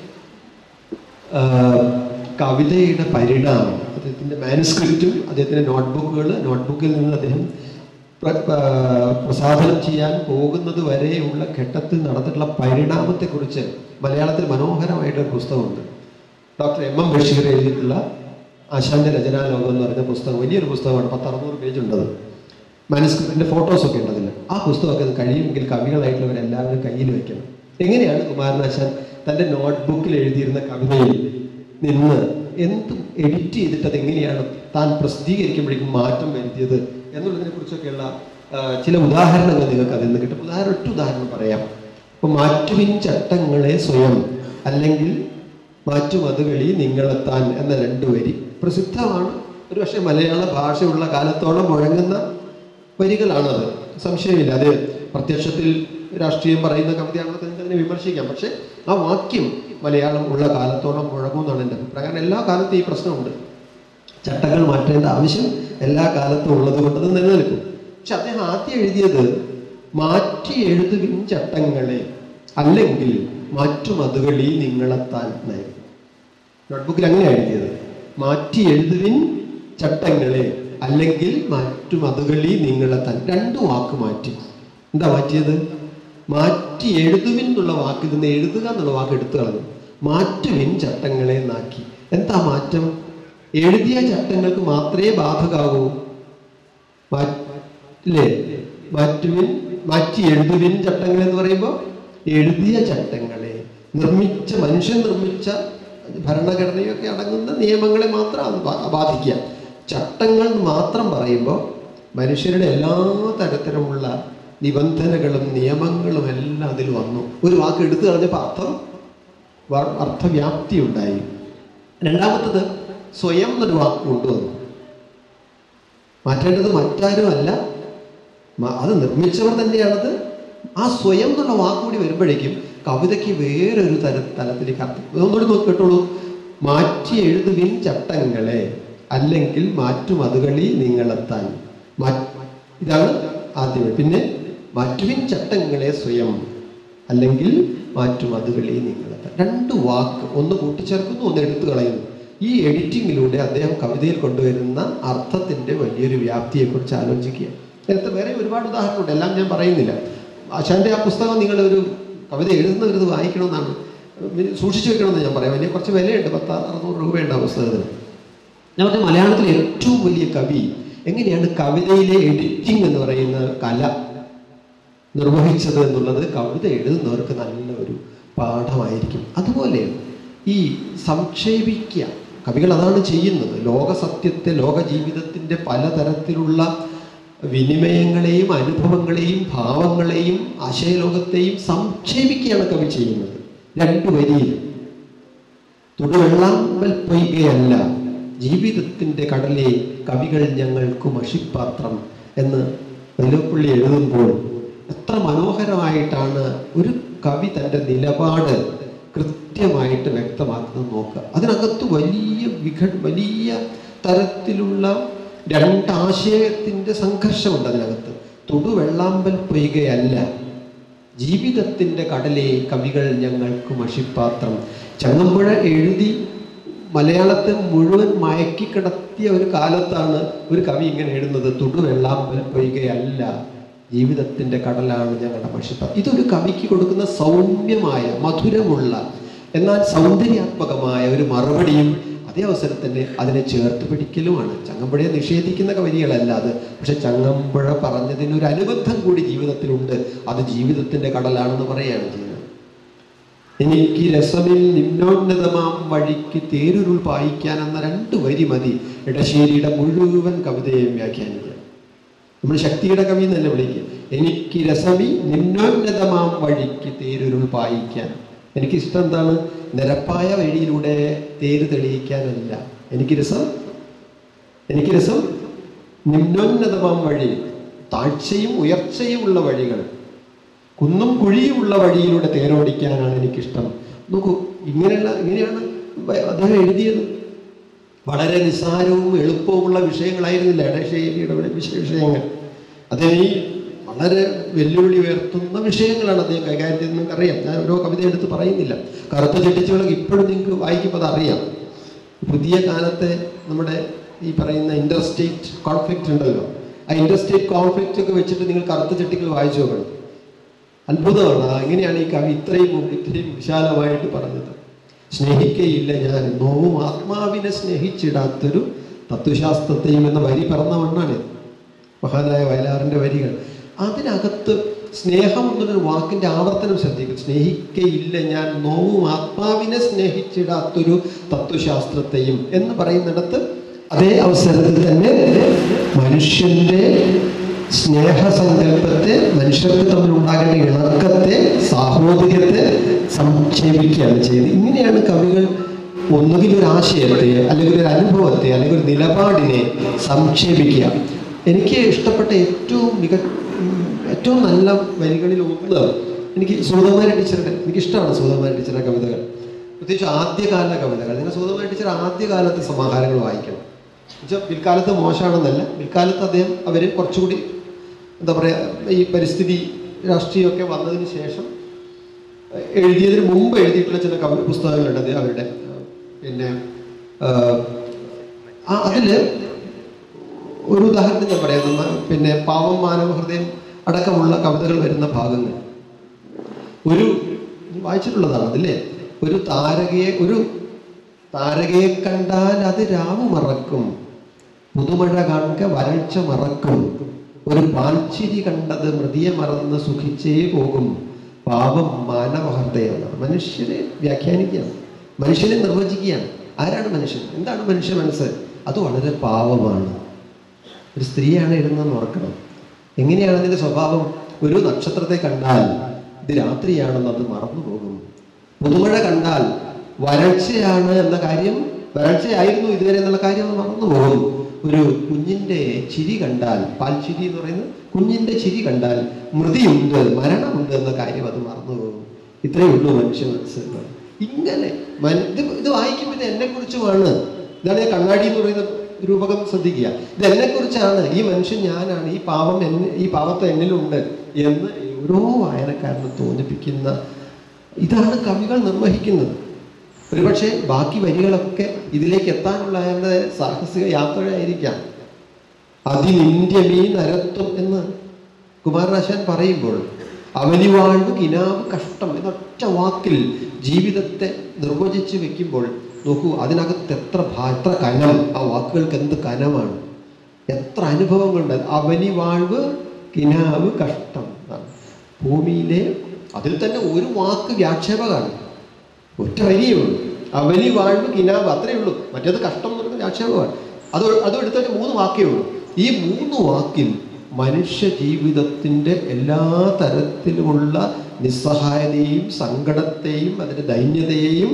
S1: ആ, കവിതയുടെ പരിണാമം അദ്ദേഹത്തിൻ്റെ മാനുസ്ക്രിപ്റ്റും അദ്ദേഹത്തിൻ്റെ നോട്ട്ബുക്കുകൾ നോട്ട്ബുക്കിൽ നിന്ന് അദ്ദേഹം പ്ര- ആ, പ്രസാധനം ചെയ്യാൻ പോകുന്നത് വരെയുള്ള ഘട്ടത്തിൽ നടന്നിട്ടുള്ള പരിണാമത്തെക്കുറിച്ച് മലയാളത്തിൽ മനോഹരമായിട്ടൊരു പുസ്തകമുണ്ട് ഡോക്ടർ എം എം ബഷീർ എഴുതിയിട്ടുള്ള ആശാന്റെ രചനാലോകം എന്ന് പറയുന്ന പുസ്തകം വലിയൊരു പുസ്തകമാണ് പത്ത് അറുന്നൂറ് പേജ് ഉണ്ടത് മാനുസ്ക്രിപ്റ്റിന്റെ ഫോട്ടോസൊക്കെ ഉണ്ട് അതിൽ ആ പുസ്തകമൊക്കെ അത് കഴിയുമെങ്കിൽ കവികളായിട്ടുള്ളവരെല്ലാവരും കയ്യിൽ വെക്കണം എങ്ങനെയാണ് കുമാരനാശാൻ തൻ്റെ നോട്ട്ബുക്കിൽ എഴുതിയിരുന്ന കവിതയിൽ നിന്ന് എന്തും എഡിറ്റ് ചെയ്തിട്ട് അത് എങ്ങനെയാണ് താൻ പ്രസിദ്ധീകരിക്കുമ്പോഴേക്കും മാറ്റം വരുത്തിയത് എന്നുള്ളതിനെ കുറിച്ചൊക്കെയുള്ള ആ, ചില ഉദാഹരണങ്ങൾ നിങ്ങൾക്ക് അതിൽ നിന്ന് കിട്ടും ഉദാഹരണം ഒറ്റ ഉദാഹരണം പറയാം അപ്പൊ മാറ്റുവിൻ ചട്ടങ്ങളെ സ്വയം അല്ലെങ്കിൽ മാറ്റുമതുകളി നിങ്ങളെത്താൻ എന്ന രണ്ടു വരി പ്രസിദ്ധമാണ് ഒരു പക്ഷേ മലയാള ഭാഷയുള്ള കാലത്തോളം മുഴങ്ങുന്ന വരികളാണത് സംശയമില്ല അത് പ്രത്യക്ഷത്തിൽ രാഷ്ട്രീയം പറയുന്ന കവിതയാണെന്ന് നിങ്ങൾക്ക് അതിനെ വിമർശിക്കാം പക്ഷേ ആ വാക്യം മലയാളം ഉള്ള കാലത്തോളം മുഴങ്ങുമെന്നാണ് എൻ്റെ അഭിപ്രായം കാരണം എല്ലാ കാലത്തും ഈ പ്രശ്നമുണ്ട് ചട്ടങ്ങൾ മാറ്റേണ്ട ആവശ്യം എല്ലാ കാലത്തും ഉള്ളത് കൊണ്ട് അത് നിലനിൽക്കും പക്ഷെ അദ്ദേഹം ആദ്യം എഴുതിയത് മാറ്റി എഴുതുവിൻ ചട്ടങ്ങളെ അല്ലെങ്കിൽ മറ്റു മതുകളി നിങ്ങളെത്താൻ എന്നായിരുന്നു നോട്ട്ബുക്കിൽ അങ്ങനെയാണ് എഴുതിയത് മാറ്റി എഴുതുവിൻ ചട്ടങ്ങളെ അല്ലെങ്കിൽ മറ്റു മതുകളി നിങ്ങളെത്താൻ രണ്ട് വാക്ക് മാറ്റി എന്താ മാറ്റിയത് മാറ്റി എഴുതുവിൻ എന്നുള്ള വാക്കിൽ നിന്ന് എഴുതുക എന്നുള്ള വാക്ക് എടുത്തു കളഞ്ഞു മാറ്റുവിൻ ചട്ടങ്ങളെ എന്നാക്കി എന്താ മാറ്റം എഴുതിയ ചട്ടങ്ങൾക്ക് മാത്രമേ ബാധകാവൂ മാ- ഇല്ലേ മാറ്റുവിൻ മാറ്റി എഴുതുവിൻ ചട്ടങ്ങൾ എന്ന് പറയുമ്പോൾ എഴുതിയ ചട്ടങ്ങളെ നിർമ്മിച്ച മനുഷ്യൻ നിർമ്മിച്ച ഭരണഘടനയൊക്കെ അടങ്ങുന്ന നിയമങ്ങളെ മാത്രം അത് ബാ- ബാധിക്കുക ചട്ടങ്ങൾ എന്ന് മാത്രം പറയുമ്പോൾ മനുഷ്യരുടെ എല്ലാ തരത്തിലുമുള്ള നിബന്ധനകളും നിയമങ്ങളും എല്ലാം അതിൽ വന്നു ഒരു വാക്ക് എടുത്തു കളഞ്ഞപ്പോൾ അർത്ഥം വ- അർത്ഥവ്യാപ്തി ഉണ്ടായി രണ്ടാമത്തത് സ്വയം എന്നൊരു വാക്ക് കൊണ്ടുവന്നു മാറ്റേണ്ടത് മറ്റാരുമല്ല മ- അത് നിർമ്മിച്ചവർ തന്നെയാണത് ആ സ്വയം എന്നുള്ള വാക്കുകൂടി വരുമ്പോഴേക്കും കവിതയ്ക്ക് വേറൊരു തര തലത്തിലേക്ക് അർത്ഥം ഒന്നുകൂടി നോക്കി കേട്ടോളൂ മാറ്റി എഴുതുവിൻ ചട്ടങ്ങളെ അല്ലെങ്കിൽ മാറ്റു മതുകളി നിങ്ങളെത്താൻ മാ- ഇതാണ് ആദ്യം പിന്നെ മാറ്റുവിൻ ചട്ടങ്ങളെ സ്വയം അല്ലെങ്കിൽ മാറ്റു മതുകളി നിങ്ങളെത്താൻ രണ്ട് വാക്ക് ഒന്ന് കൂട്ടിച്ചേർക്കുന്നു ഒന്ന് എടുത്തു കളയുന്നു ഈ എഡിറ്റിങ്ങിലൂടെ അദ്ദേഹം കവിതയിൽ കൊണ്ടുവരുന്ന അർത്ഥത്തിന്റെ വലിയൊരു വ്യാപ്തിയെക്കുറിച്ച് ആലോചിക്കുക നേരത്തെ വേറെ ഒരുപാട് ഉദാഹരണമുണ്ട് എല്ലാം ഞാൻ പറയുന്നില്ല ആശാന്റെ ആ പുസ്തകം നിങ്ങൾ ഒരു കവിത എഴുതുന്നവരത് വായിക്കണമെന്നാണ് പിന്നെ സൂക്ഷിച്ചു വെക്കണമെന്ന് ഞാൻ പറയാം വലിയ കുറച്ച് വിലയുണ്ട് പത്ത് അറുന്നൂറ് രൂപയുണ്ട് ആ പുസ്തകത്തിന് ഞാൻ പറഞ്ഞ മലയാളത്തിലെ ഏറ്റവും വലിയ കവി എങ്ങനെയാണ് കവിതയിലെ എഡിറ്റിംഗ് എന്ന് പറയുന്ന കല നിർവഹിച്ചത് എന്നുള്ളത് കവിത എഴുതുന്നവർക്ക് നല്ല ഒരു പാഠമായിരിക്കും അതുപോലെ ഈ സംക്ഷേപിക്കുക കവികൾ അതാണ് ചെയ്യുന്നത് ലോക സത്യത്തെ ലോക ജീവിതത്തിൻ്റെ പലതരത്തിലുള്ള വിനിമയങ്ങളെയും അനുഭവങ്ങളെയും ഭാവങ്ങളെയും ആശയലോകത്തെയും സംക്ഷേപിക്കുകയാണ് കവി ചെയ്യുന്നത് രണ്ടു വരിയിൽ തൊടുവെള്ളാമ്പൽ പൊയ്കയല്ല ജീവിതത്തിൻ്റെ കടലെ കവികൾ ഞങ്ങൾക്ക് മഷിപ്പാത്രം എന്ന് വെലുപ്പുള്ളി എഴുതുമ്പോൾ എത്ര മനോഹരമായിട്ടാണ് ഒരു കവി തൻ്റെ നിലപാട് കൃത്യമായിട്ട് വ്യക്തമാക്കുന്നത് നോക്കുക അതിനകത്ത് വലിയ വിഘ വലിയ തരത്തിലുള്ള രണ്ടാശയത്തിൻ്റെ സംഘർഷമുണ്ട് അതിനകത്ത് തൊടുവെള്ളാമ്പൽ പൊയ്കയല്ല ജീവിതത്തിൻ്റെ കടലെ കവികൾ ഞങ്ങൾക്ക് മഷിപ്പാത്രം ചങ്ങമ്പുഴ എഴുതി മലയാളത്തെ മുഴുവൻ മയക്കി കിടത്തിയ ഒരു കാലത്താണ് ഒരു കവി ഇങ്ങനെ എഴുതുന്നത് തുടുവെള്ളാമ്പൽ പൊയ്കയല്ല ജീവിതത്തിൻ്റെ കടലാണ് ഞങ്ങളുടെ മഷിപ്പാത്രം ഇതൊരു കവിക്ക് കൊടുക്കുന്ന സൗമ്യമായ മധുരമുള്ള എന്നാൽ സൗന്ദര്യാത്മകമായ ഒരു മറുപടിയും അതേ അവസരത്തിൽ അതിനെ ചേർത്ത് പിടിക്കലുമാണ് ചങ്ങമ്പുഴയെ നിഷേധിക്കുന്ന കവിതകളല്ല അത് പക്ഷെ ചങ്ങമ്പുഴ പറഞ്ഞതിന് ഒരു അനുബന്ധം കൂടി ജീവിതത്തിലുണ്ട് അത് ജീവിതത്തിന്റെ കടലാണെന്ന് പറയുകയാണ് ചെയ്യുന്നത് എനിക്ക് രസമിൽ നിമ്നോന്നതമാം വഴിക്ക് തേരുരുൾ പായിക്കാൻ എന്ന രണ്ട് വരി മതി ഇടശ്ശേരിയുടെ മുഴുവൻ കവിതയെയും വ്യാഖ്യാനിക്കാൻ നമ്മൾ ശക്തിയുടെ കവി എന്നല്ല വിളിക്കുക എനിക്ക് രസമി നിമ്നോന്നതമാം വഴിക്ക് തേരുരുൾ പായിക്കാൻ എനിക്ക് ഇഷ്ടം എന്താണ് നിരപ്പായ വഴിയിലൂടെ തേര് തെളിയിക്കാനല്ല എനിക്ക് രസം എനിക്ക് രസം നിമ്നോന്നതമാം വഴി താഴ്ചയും ഉയർച്ചയും ഉള്ള വഴികൾ കുന്നും കുഴിയുമുള്ള വഴിയിലൂടെ തേരോടിക്കാനാണ് എനിക്കിഷ്ടം നോക്കൂ ഇങ്ങനെയുള്ള ഇങ്ങനെയാണ് ബ- അദ്ദേഹം എഴുതിയത് വളരെ നിസ്സാരവും എളുപ്പവുമുള്ള വിഷയങ്ങളായിരുന്നില്ല ഇടശ്ശേരിയുടെ വിഷ- വിഷയങ്ങൾ അദ്ദേഹം ഈ വളരെ വെല്ലുവിളി ഉയർത്തുന്ന വിഷയങ്ങളാണ് അദ്ദേഹം കൈകാര്യം ചെയ്യുന്നത് നിങ്ങൾക്ക് അറിയാം ഞാൻ ഓരോ കവിത എടുത്ത് പറയുന്നില്ല കറുത്ത ചെട്ടിച്ചുകളൊക്കെ ഇപ്പോഴും നിങ്ങൾക്ക് വായിക്കുമ്പോൾ അത് അറിയാം പുതിയ കാലത്തെ നമ്മുടെ ഈ പറയുന്ന ഇൻഡർസ്റ്റേറ്റ് കോൺഫ്ലിക്റ്റ് ഉണ്ടല്ലോ ആ ഇൻഡർസ്റ്റേറ്റ് കോൺഫ്ലിക്റ്റ് ഒക്കെ വെച്ചിട്ട് നിങ്ങൾ കറുത്ത ചെട്ടികൾ വായിച്ചു നോക്കണം അത്ഭുതമാണ് ആ എങ്ങനെയാണ് ഈ കവി ഇത്രയും ഇത്രയും വിശാലമായിട്ട് പറഞ്ഞത് സ്നേഹിക്കയില്ല ഞാൻ നോവും ആത്മാവിനെ സ്നേഹിച്ചിടാത്തൊരു തത്വശാസ്ത്രത്തെയും എന്ന വരി പറഞ്ഞ മണ്ണാണ് മഹാനായ വയലാറിൻ്റെ വരികൾ അതിനകത്ത് സ്നേഹം എന്നുള്ളൊരു വാക്കിൻ്റെ ആവർത്തനം ശ്രദ്ധിക്കും സ്നേഹിക്കയില്ല ഞാൻ നോവും ആത്മാവിനെ സ്നേഹിച്ചിടാത്തൊരു തത്വശാസ്ത്രത്തെയും എന്ന് പറയുന്നിടത്ത് അതേ അവസരത്തിൽ തന്നെ മനുഷ്യന്റെ സ്നേഹസങ്കല്പത്തെ മനുഷ്യർക്ക് തമ്മിൽ ഉണ്ടാകേണ്ട ഇണക്കത്തെ സാഹോദര്യത്തെ സംക്ഷേപിക്കുകയാണ് ചെയ്യുന്നത് ഇങ്ങനെയാണ് കവികൾ ഒന്നുകിൽ ഒരു ആശയത്തെ അല്ലെങ്കിൽ ഒരു അനുഭവത്തെ അല്ലെങ്കിൽ ഒരു നിലപാടിനെ സംക്ഷേപിക്കുക എനിക്ക് ഇഷ്ടപ്പെട്ട ഏറ്റവും മിക ഉം, ഏറ്റവും നല്ല വരികളിൽ ഒന്ന് എനിക്ക് സുഗതകുമാരി ടീച്ചറുടെ എനിക്ക് ഇഷ്ടമാണ് സുഗതകുമാരി ടീച്ചറുടെ കവിതകൾ പ്രത്യേകിച്ച് ആദ്യകാല കവിതകൾ നിങ്ങൾ സുഗതകുമാരി ടീച്ചർ ആദ്യകാലത്തെ സമാഹാരങ്ങൾ വായിക്കണം എന്നുവെച്ചാൽ പിൽക്കാലത്ത് മോശമാണെന്നല്ല പിൽക്കാലത്ത് അദ്ദേഹം അവർ കുറച്ചുകൂടി എന്താ പറയുക ഈ പരിസ്ഥിതി രാഷ്ട്രീയമൊക്കെ വന്നതിന് ശേഷം എഴുതിയതിന് മുമ്പ് എഴുതിയിട്ടുള്ള ചില കവി പുസ്തകങ്ങളുണ്ട് അത് അവരുടെ പിന്നെ ആ അതിൽ ഒരു ഉദാഹരണം ഞാൻ പറയാം നമ്മ പിന്നെ പാവം മാനവ ഹൃദയം അടക്കമുള്ള കവിതകൾ വരുന്ന ഭാഗങ്ങൾ ഒരു വായിച്ചിട്ടുള്ളതാണ് അതില്ലേ ഒരു താരകയെ ഒരു താരകയെ കണ്ടാൽ അത് രാവ് മറക്കും പുതുമഴ കാണുക വരൾച്ച മറക്കും ഒരു പാൽച്ചിരി കണ്ടത് മൃതിയെ മറന്ന് സുഖിച്ചേ പോകും പാപം മാനവ ഹൃദയമാണ് മനുഷ്യനെ വ്യാഖ്യാനിക്കുകയാണ് മനുഷ്യനെ നിർവചിക്കുകയാണ് ആരാണ് മനുഷ്യൻ എന്താണ് മനുഷ്യ മനസ്സ് അത് വളരെ പാവമാണ് ഒരു സ്ത്രീയാണ് എഴുതുന്നതെന്ന് ഓർക്കണം എങ്ങനെയാണ് അതിൻ്റെ സ്വഭാവം ഒരു നക്ഷത്രത്തെ കണ്ടാൽ ഇത് രാത്രിയാണെന്ന് അത് മറന്നു പോകും പുതുമഴ കണ്ടാൽ വരൾച്ചയാണ് എന്ന കാര്യം വരൾച്ചയായിരുന്നു ഇതുവരെ എന്നുള്ള കാര്യം അത് മറന്നു പോകും ഒരു കുഞ്ഞിൻ്റെ ചിരി കണ്ടാൽ പാൽച്ചിരി എന്ന് പറയുന്നത് കുഞ്ഞിൻ്റെ ചിരി കണ്ടാൽ മൃതിയുണ്ട് മരണമുണ്ട് എന്ന കാര്യം അത് മറന്നു പോകും ഇത്രയേ ഉള്ളൂ മനുഷ്യ മനസ്സ് ഇങ്ങനെ മൻ- ഇത് ഇത് വായിക്കുമ്പോൾ ഇത് എന്നെക്കുറിച്ചുമാണ് ഇതാണ് ഞാൻ കണ്ണാടി എന്ന് പറയുന്ന രൂപകം ശ്രദ്ധിക്കുക ഇത് എന്നെക്കുറിച്ചാണ് ഈ മനുഷ്യൻ ഞാനാണ് ഈ പാവം എന്നെ ഈ പാവത്തെ എന്നിലുണ്ട് എന്ന് ഓരോ വായനക്കാരനും തോന്നിപ്പിക്കുന്ന ഇതാണ് കവികൾ നിർവഹിക്കുന്നത് ഒരുപക്ഷെ ബാക്കി വരികളൊക്കെ ഇതിലേക്ക് എത്താനുള്ള അയാളുടെ സാഹസിക യാത്രയായിരിക്കാം അതിനിന്ത്യമീ നരത്വം എന്ന് കുമാരനാശാൻ പറയുമ്പോൾ അവനിവാഴ്വ് കിനാവ് കഷ്ടം എന്നൊറ്റ വാക്കിൽ ജീവിതത്തെ നിർവചിച്ച് വെക്കുമ്പോൾ നോക്കൂ അതിനകത്ത് എത്ര ഭാ എത്ര കനം ആ വാക്കുകൾക്ക് എന്ത് കനമാണ് എത്ര അനുഭവങ്ങളുണ്ട് അവനിവാഴ്വ് കിനാവ് കഷ്ടം എന്നാണ് ഭൂമിയിലെ അതിൽ തന്നെ ഒരു വാക്ക് വ്യാക്ഷേപമാണ് ഒറ്റ വരിയേ ഉള്ളൂ അവനി വാഴ്വ് കിനാവ് അത്രയേ ഉള്ളൂ മറ്റേത് കഷ്ടം എന്ന് പറയുന്നത് വ്യാക്ഷേപമാണ് അത് അത് എടുത്തിട്ട് മൂന്ന് വാക്കേ ഉള്ളൂ ഈ മൂന്ന് വാക്കിൽ മനുഷ്യ ജീവിതത്തിൻ്റെ എല്ലാ തരത്തിലുമുള്ള നിസ്സഹായതയെയും സങ്കടത്തെയും അതിൻ്റെ ദൈന്യതയെയും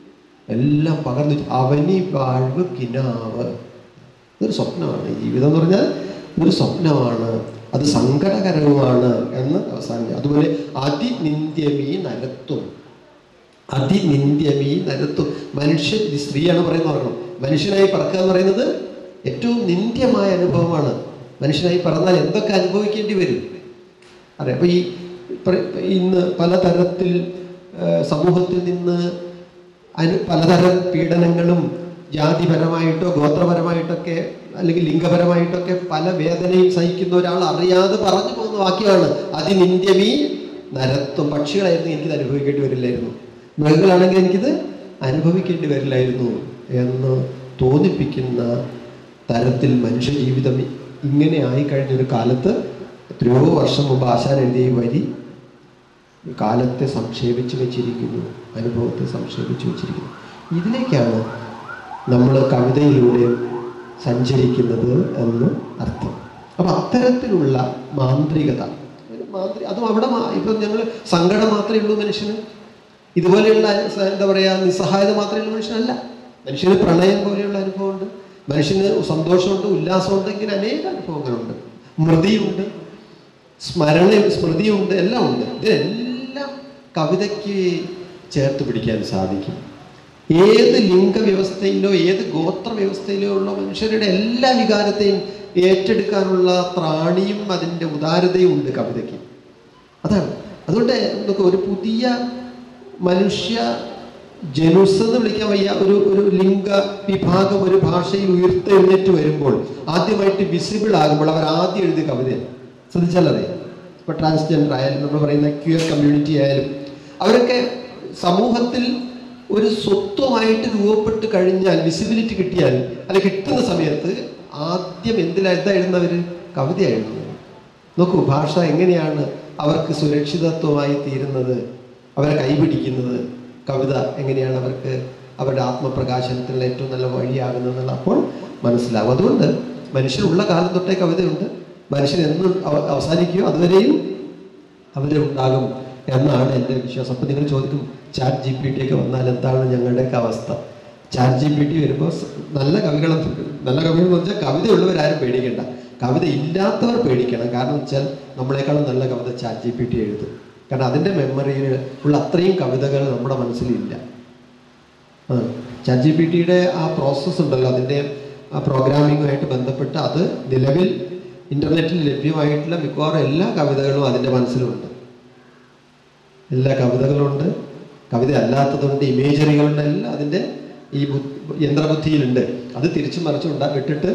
S1: എല്ലാം പകർന്നു വെച്ച് അവനി വാഴ്വ് കിനാവ് ഇതൊരു സ്വപ്നമാണ് ഈ ജീവിതം എന്ന് പറഞ്ഞാൽ ഇതൊരു സ്വപ്നമാണ് അത് സങ്കടകരവുമാണ് എന്ന് അവസാനം അതുപോലെ അതിനിന്ദ്യമീ നരത്വം അതിനിന്ദ്യമീ നരത്വം മനുഷ്യൻ ഈ സ്ത്രീയാണ് പറയുന്നത് ഓർക്കണം മനുഷ്യനായി പറക്കുക എന്ന് പറയുന്നത് ഏറ്റവും നിന്ദ്യമായ അനുഭവമാണ് മനുഷ്യനായി പറന്നാൽ എന്തൊക്കെ അനുഭവിക്കേണ്ടി വരും അറിയാം അപ്പോൾ ഈ പ്ര- ഇന്ന് പലതരത്തിൽ ആ, സമൂഹത്തിൽ നിന്ന് അനു പലതരം പീഡനങ്ങളും ജാതിപരമായിട്ടോ ഗോത്രപരമായിട്ടൊക്കെ അല്ലെങ്കിൽ ലിംഗപരമായിട്ടൊക്കെ പല വേദനയും സഹിക്കുന്ന ഒരാൾ അറിയാതെ പറഞ്ഞു പോകുന്ന വാക്യമാണ് അതിനിന്ദ്യമീ നരത്വം പക്ഷികളായിരുന്നു എനിക്കിത് അനുഭവിക്കേണ്ടി വരില്ലായിരുന്നു മൃഗങ്ങളാണെങ്കിൽ എനിക്കിത് അനുഭവിക്കേണ്ടി വരില്ലായിരുന്നു എന്ന് തോന്നിപ്പിക്കുന്ന തരത്തിൽ മനുഷ്യ ജീവിതം ഇങ്ങനെ ആയിക്കഴിഞ്ഞൊരു കാലത്ത് എത്രയോ വർഷം മുമ്പ് ആശാൻ എഴുതിയ ഈ വരി കാലത്തെ സംക്ഷേപിച്ച് വെച്ചിരിക്കുന്നു അനുഭവത്തെ സംക്ഷേപിച്ച് വെച്ചിരിക്കുന്നു ഇതിലേക്കാണ് നമ്മൾ കവിതയിലൂടെ സഞ്ചരിക്കുന്നത് എന്ന് അർത്ഥം അപ്പം അത്തരത്തിലുള്ള മാന്ത്രികത ഒരു മാന്ത്രി അതും അവിടെ മാ- ഇപ്പം ഞങ്ങൾ സങ്കടം മാത്രമേ ഉള്ളൂ മനുഷ്യന് ഇതുപോലെയുള്ള സ- എന്താ പറയുക നിസ്സഹായത മാത്രമേ ഉള്ളൂ മനുഷ്യനല്ല മനുഷ്യന് പ്രണയം പോലെയുള്ള അനുഭവമുണ്ട് മനുഷ്യന് സന്തോഷമുണ്ട് ഉല്ലാസമുണ്ട് ഇങ്ങനെ അനേക അനുഭവങ്ങളുണ്ട് മൃതിയുണ്ട് സ്മരണ സ്മൃതിയുണ്ട് എല്ലാം ഉണ്ട് ഇതിനെല്ലാം കവിതയ്ക്ക് ചേർത്ത് പിടിക്കാൻ സാധിക്കും ഏത് ലിംഗവ്യവസ്ഥയിലോ ഏത് ഗോത്ര വ്യവസ്ഥയിലോ ഉള്ള മനുഷ്യരുടെ എല്ലാ വികാരത്തെയും ഏറ്റെടുക്കാനുള്ള ത്രാണിയും അതിൻ്റെ ഉദാരതയും ഉണ്ട് കവിതയ്ക്ക് അതാണ് അതുകൊണ്ട് നമുക്ക് ഒരു പുതിയ മനുഷ്യ ജനുസ് എന്ന് വിളിക്കാൻ വയ്യ ഒരു ഒരു ലിംഗ വിഭാഗം ഒരു ഭാഷയിൽ ഉയർത്തെഴുന്നേറ്റ് വരുമ്പോൾ ആദ്യമായിട്ട് വിസിബിൾ ആകുമ്പോൾ അവർ ആദ്യം എഴുതിയ കവിത ശ്രദ്ധിച്ചാലറിയാം ഇപ്പൊ ട്രാൻസ്ജെൻഡർ ആയാലും നമ്മൾ പറയുന്ന ക്യൂർ കമ്മ്യൂണിറ്റി ആയാലും അവരൊക്കെ സമൂഹത്തിൽ ഒരു സ്വത്വമായിട്ട് രൂപപ്പെട്ട് കഴിഞ്ഞാൽ വിസിബിലിറ്റി കിട്ടിയാൽ അല്ല കിട്ടുന്ന സമയത്ത് ആദ്യം എന്തിലാ എന്താ എഴുതുന്നവർ കവിതയായിരുന്നു നോക്കൂ ഭാഷ എങ്ങനെയാണ് അവർക്ക് സുരക്ഷിതത്വമായി തീരുന്നത് അവരെ കൈപിടിക്കുന്നത് കവിത എങ്ങനെയാണ് അവർക്ക് അവരുടെ ആത്മപ്രകാശനത്തിനുള്ള ഏറ്റവും നല്ല വഴിയാകുന്നത് എന്നുള്ള അപ്പോൾ മനസ്സിലാവും അതുകൊണ്ട് മനുഷ്യനുള്ള കാലം തൊട്ടേ കവിതയുണ്ട് മനുഷ്യൻ എന്ന് അവ- അവസാനിക്കുകയോ അതുവരെയും അവരെ ഉണ്ടാകും എന്നാണ് എൻ്റെ വിശ്വാസം അപ്പം നിങ്ങൾ ചോദിക്കും ചാറ്റ് ജി പി ടി ഒക്കെ വന്നാൽ എന്താണ് ഞങ്ങളുടെയൊക്കെ അവസ്ഥ ചാറ്റ് ജി പി ടി വരുമ്പോൾ നല്ല കവികൾ നല്ല കവികൾ എന്ന് വെച്ചാൽ കവിതയുള്ളവരാരും പേടിക്കണ്ട കവിത ഇല്ലാത്തവർ പേടിക്കണം കാരണം വെച്ചാൽ നമ്മളെക്കാളും നല്ല കവിത ചാറ്റ് ജി പി ടി എഴുതും കാരണം അതിൻ്റെ മെമ്മറിയിൽ ഉള്ള അത്രയും കവിതകൾ നമ്മുടെ മനസ്സിലില്ല ചാറ്റ് ജി പി ടിയുടെ ആ പ്രോസസ്സ് ഉണ്ടല്ലോ അതിൻ്റെ ആ പ്രോഗ്രാമിങ്ങുമായിട്ട് ബന്ധപ്പെട്ട് അത് നിലവിൽ ഇൻ്റർനെറ്റിൽ ലഭ്യമായിട്ടുള്ള മിക്കവാറും എല്ലാ കവിതകളും അതിൻ്റെ മനസ്സിലുണ്ട് എല്ലാ കവിതകളുണ്ട് കവിത അല്ലാത്തതുണ്ട് ഇമേജറികളുണ്ട് എല്ലാം അതിൻ്റെ ഈ ബു- യന്ത്രബുദ്ധിയിലുണ്ട് അത് തിരിച്ചു മറിച്ച് ഉണ്ടാ വിട്ടിട്ട്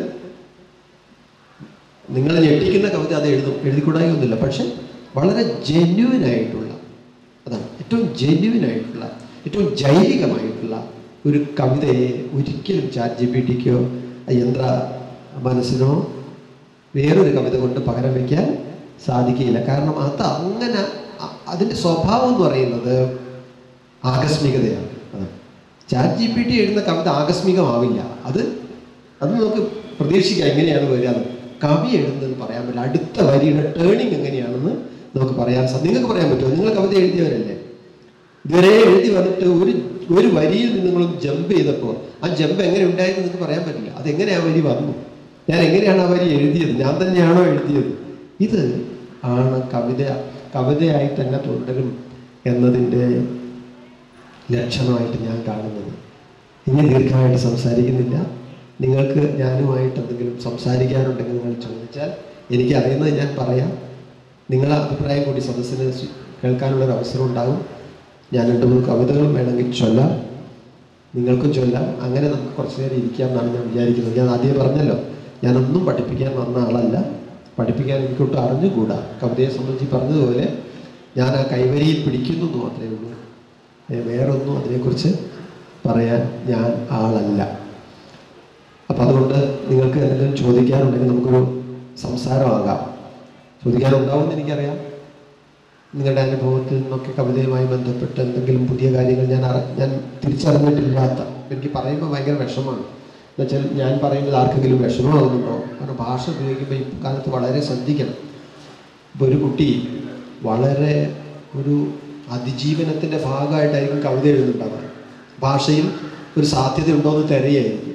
S1: നിങ്ങൾ ഞെട്ടിക്കുന്ന കവിത അത് എഴുതും എഴുതിക്കൂടായൊന്നുമില്ല പക്ഷെ വളരെ ജെന്യുവൻ ആയിട്ടുള്ള അതാണ് ഏറ്റവും ജെന്യുവൻ ആയിട്ടുള്ള ഏറ്റവും ജൈവികമായിട്ടുള്ള ഒരു കവിതയെ ഒരിക്കലും ചാറ്റ് ജി പി ടിക്കോ യന്ത്ര മനസ്സിനോ വേറൊരു കവിത കൊണ്ട് പകരം വയ്ക്കാൻ സാധിക്കില്ല കാരണം അത് അങ്ങനെ അ- അതിൻ്റെ സ്വഭാവം എന്ന് പറയുന്നത് ആകസ്മികതയാണ് അതാണ് ചാറ്റ് ജി പി ടി എഴുതുന്ന കവിത ആകസ്മികമാവില്ല അത് അത് നമുക്ക് പ്രതീക്ഷിക്കാം എങ്ങനെയാണ് വരിക എന്ന്. കവി എഴുതുന്നത് പറയാൻ പറ്റില്ല അടുത്ത വരിയുടെ ടേണിങ് എങ്ങനെയാണെന്ന് നമുക്ക് പറയാൻ സാധിക്കും നിങ്ങൾക്ക് പറയാൻ പറ്റുമോ നിങ്ങൾ കവിത എഴുതിയവരല്ലേ ഇതുവരെ എഴുതി വന്നിട്ട് ഒരു ഒരു വരിയിൽ നിന്ന് നിങ്ങൾ ജമ്പ് ചെയ്തപ്പോൾ ആ ജമ്പ് എങ്ങനെ ഉണ്ടായെന്ന് നിങ്ങൾക്ക് പറയാൻ പറ്റില്ല അതെങ്ങനെ ആ വരി വന്നു ഞാൻ എങ്ങനെയാണ് ആ വരി എഴുതിയത് ഞാൻ തന്നെയാണോ എഴുതിയത് ഇത് ആണ് കവിത കവിതയായി തന്നെ തുടരും എന്നതിൻ്റെ ലക്ഷണമായിട്ട് ഞാൻ കാണുന്നത് ഇനി ദീർഘമായിട്ട് സംസാരിക്കുന്നില്ല നിങ്ങൾക്ക് ഞാനുമായിട്ട് എന്തെങ്കിലും സംസാരിക്കാനുണ്ടെങ്കിൽ നിങ്ങൾ ചോദിച്ചാൽ എനിക്ക് അറിയുന്നത് ഞാൻ പറയാം നിങ്ങളെ അഭിപ്രായം കൂടി സദസ്സിന് സ്വീ- കേൾക്കാനുള്ള ഒരു അവസരം ഉണ്ടാകും ഞാൻ രണ്ട് മൂന്ന് കവിതകൾ വേണമെങ്കിൽ ചൊല്ലാം നിങ്ങൾക്കും ചൊല്ലാം അങ്ങനെ നമുക്ക് കുറച്ച് നേരം ഇരിക്കാം എന്നാണ് ഞാൻ വിചാരിക്കുന്നത് ഞാൻ ആദ്യം പറഞ്ഞല്ലോ ഞാനൊന്നും പഠിപ്പിക്കാൻ വന്ന ആളല്ല പഠിപ്പിക്കാൻ എനിക്കൊട്ടും അറിഞ്ഞുകൂടാ കവിതയെ സംബന്ധിച്ച് പറഞ്ഞതുപോലെ ഞാൻ ആ കൈവരിയിൽ പിടിക്കുന്നു എന്ന് മാത്രമേ ഉള്ളൂ ഏ, വേറൊന്നും അതിനെക്കുറിച്ച് പറയാൻ ഞാൻ ആളല്ല അപ്പം അതുകൊണ്ട് നിങ്ങൾക്ക് എന്തെങ്കിലും ചോദിക്കാനുണ്ടെങ്കിൽ നമുക്കൊരു സംസാരമാകാം ചോദിക്കാനുണ്ടാവുമെന്ന് എനിക്കറിയാം നിങ്ങളുടെ അനുഭവത്തിൽ നിന്നൊക്കെ കവിതയുമായി ബന്ധപ്പെട്ട് എന്തെങ്കിലും പുതിയ കാര്യങ്ങൾ ഞാൻ അറി- ഞാൻ തിരിച്ചറിഞ്ഞിട്ടില്ലാത്ത എനിക്ക് പറയുമ്പോൾ ഭയങ്കര വിഷമമാണ് എന്നുവെച്ചാൽ ഞാൻ പറയുന്നത് ആർക്കെങ്കിലും വിഷമമാകുന്നുണ്ടോ കാരണം ഭാഷ ഉപയോഗിക്കുമ്പോൾ ഈ കാലത്ത് വളരെ ശ്രദ്ധിക്കണം ഇപ്പോൾ ഒരു കുട്ടി വളരെ ഒരു അതിജീവനത്തിൻ്റെ ഭാഗമായിട്ടായിരിക്കും കവിത എഴുതുന്നുണ്ടാവുക ഭാഷയിൽ ഒരു സാധ്യത ഉണ്ടോ എന്ന് തിരയായിരിക്കും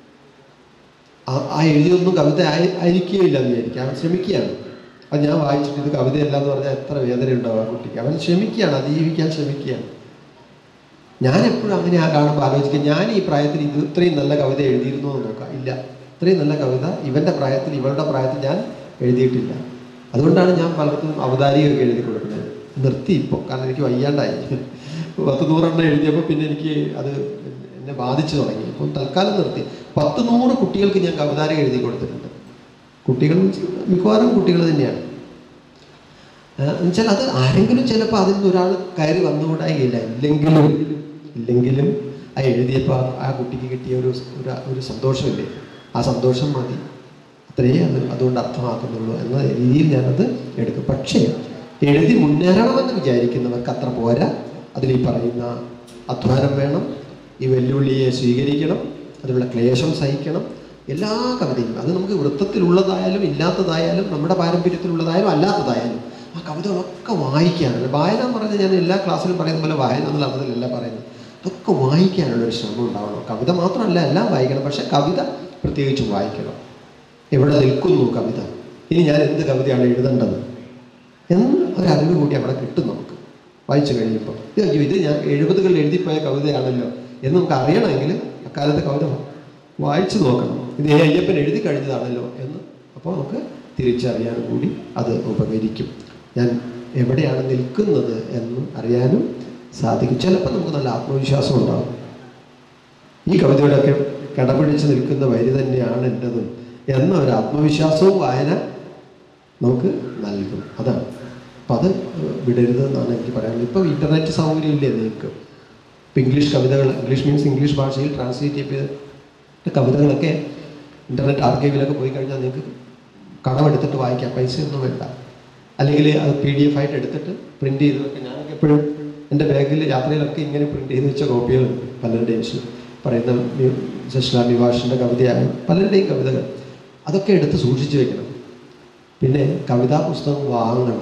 S1: ആ- ആ എഴുതിയൊന്നും കവിത ആയി ആയിരിക്കുകയില്ല എന്ന് വിചാരിക്കും അവൻ ശ്രമിക്കുകയാണ് അത് ഞാൻ വായിച്ചിട്ട് ഇത് കവിതയല്ല എന്ന് പറഞ്ഞാൽ എത്ര വേദന ഉണ്ടാവും ആ കുട്ടിക്ക് അവൻ ശ്രമിക്കുകയാണ് അതിജീവിക്കാൻ ശ്രമിക്കുകയാണ് ഞാൻ എപ്പോഴും അങ്ങനെ ആ കാണുമ്പോൾ ആലോചിക്കുക ഞാൻ ഈ പ്രായത്തിൽ ഇത് ഇത്രയും നല്ല കവിത എഴുതിയിരുന്നു എന്ന് നോക്കാം ഇല്ല ഇത്രയും നല്ല കവിത ഇവൻ്റെ പ്രായത്തിൽ ഇവളുടെ പ്രായത്തിൽ ഞാൻ എഴുതിയിട്ടില്ല അതുകൊണ്ടാണ് ഞാൻ പലർക്കും അവതാരികയൊക്കെ എഴുതി കൊടുക്കുന്നത് നിർത്തി ഇപ്പോൾ കാരണം എനിക്ക് വയ്യാണ്ടായി പത്ത് നൂറെണ്ണം എഴുതിയപ്പോൾ പിന്നെ എനിക്ക് അത് എന്നെ ബാധിച്ചു തുടങ്ങി അപ്പം തൽക്കാലം നിർത്തി പത്ത് നൂറ് കുട്ടികൾക്ക് ഞാൻ കവിതാരം എഴുതി കൊടുത്തിട്ടുണ്ട് കുട്ടികൾ മിക്കവാറും കുട്ടികൾ തന്നെയാണ് എന്നുവെച്ചാൽ അത് ആരെങ്കിലും ചിലപ്പോൾ അതിൽ നിന്ന് ഒരാൾ കയറി വന്നുകൂടായില്ല ഇല്ലെങ്കിലും ഇല്ലെങ്കിലും ആ എഴുതിയപ്പോൾ ആ- ആ കുട്ടിക്ക് കിട്ടിയ ഒരു ഒരു ഒരു സന്തോഷമില്ലേ ആ സന്തോഷം മതി അത്രയേ അത് അതുകൊണ്ട് അർത്ഥമാക്കുന്നുള്ളൂ എന്ന രീതിയിൽ ഞാനത് എടുക്കും പക്ഷേ എഴുതി മുന്നേറണമെന്ന് വിചാരിക്കുന്നവർക്ക് അത്ര പോരാ അതിൽ ഈ പറയുന്ന അധ്വാനം വേണം ഈ വെല്ലുവിളിയെ സ്വീകരിക്കണം അതിനുള്ള ക്ലേശം സഹിക്കണം എല്ലാ കവിതയും അത് നമുക്ക് വൃത്തത്തിലുള്ളതായാലും ഇല്ലാത്തതായാലും നമ്മുടെ പാരമ്പര്യത്തിലുള്ളതായാലും അല്ലാത്തതായാലും ആ കവിതകളൊക്കെ വായിക്കാനുള്ള വായന എന്ന് പറഞ്ഞാൽ ഞാൻ എല്ലാ ക്ലാസ്സിലും പറയുന്ന പോലെ വായന എന്നുള്ള അർത്ഥത്തിലല്ല പറയുന്നത് അതൊക്കെ വായിക്കാനുള്ള ഒരു ശ്രമം ഉണ്ടാവണം കവിത മാത്രമല്ല എല്ലാം വായിക്കണം പക്ഷെ കവിത പ്രത്യേകിച്ചും വായിക്കണം എവിടെ നിൽക്കുന്നു കവിത ഇനി ഞാൻ എന്ത് കവിതയാണ് എഴുതേണ്ടത് എന്ന് ഒരു അറിവ് കൂടി അവിടെ കിട്ടും നമുക്ക് വായിച്ചു കഴിയുമ്പോൾ ഇത് അയ്യോ ഇത് ഞാൻ എഴുപതുകളിൽ എഴുതിപ്പോയ കവിതയാണല്ലോ എന്ന് നമുക്ക് അറിയണമെങ്കിൽ അക്കാലത്തെ കവിത വായിച്ചു നോക്കണം ഇത് ഈ അയ്യപ്പൻ എഴുതി കഴിഞ്ഞതാണല്ലോ എന്ന് അപ്പോൾ നമുക്ക് തിരിച്ചറിയാനും കൂടി അത് ഉപകരിക്കും ഞാൻ എവിടെയാണ് നിൽക്കുന്നത് എന്ന് അറിയാനും സാധിക്കും ചിലപ്പോൾ നമുക്ക് നല്ല ആത്മവിശ്വാസം ഉണ്ടാകും ഈ കവിതയോടൊക്കെ കടപിടിച്ച് നിൽക്കുന്ന വരി തന്നെയാണ് എൻ്റെത് എന്ന ഒരു ആത്മവിശ്വാസവും വായന നമുക്ക് നൽകും അതാണ് അപ്പം അത് വിടരുത് എന്നാണ് എനിക്ക് പറയാനുള്ളത് ഇപ്പോൾ ഇൻ്റർനെറ്റ് സൗകര്യം ഇല്ലേ നിങ്ങൾക്ക് ഇപ്പം ഇംഗ്ലീഷ് കവിതകൾ ഇംഗ്ലീഷ് മീൻസ് ഇംഗ്ലീഷ് ഭാഷയിൽ ട്രാൻസ്ലേറ്റ് ചെയ്ത കവിതകളൊക്കെ ഇൻ്റർനെറ്റ് ആർക്കൈവിലൊക്കെ പോയി കഴിഞ്ഞാൽ നിങ്ങൾക്ക് കടമെടുത്തിട്ട് വായിക്കാം പൈസയൊന്നും വേണ്ട അല്ലെങ്കിൽ അത് പി ഡി എഫ് ആയിട്ട് എടുത്തിട്ട് പ്രിൻ്റ് ചെയ്ത് വെക്കാം ഞാനൊക്കെ എപ്പോഴും എൻ്റെ ബാഗിൽ യാത്രയിലൊക്കെ ഇങ്ങനെ പ്രിൻ്റ് ചെയ്ത് വെച്ച കോപ്പികളുണ്ട് പലരുടെയും ശ- പറയുന്ന ശശിലാൽ വിവാഷിൻ്റെ കവിതയായ പലരുടെയും കവിതകൾ അതൊക്കെ എടുത്ത് സൂക്ഷിച്ചു വെക്കണം പിന്നെ കവിതാ പുസ്തകം വാങ്ങണം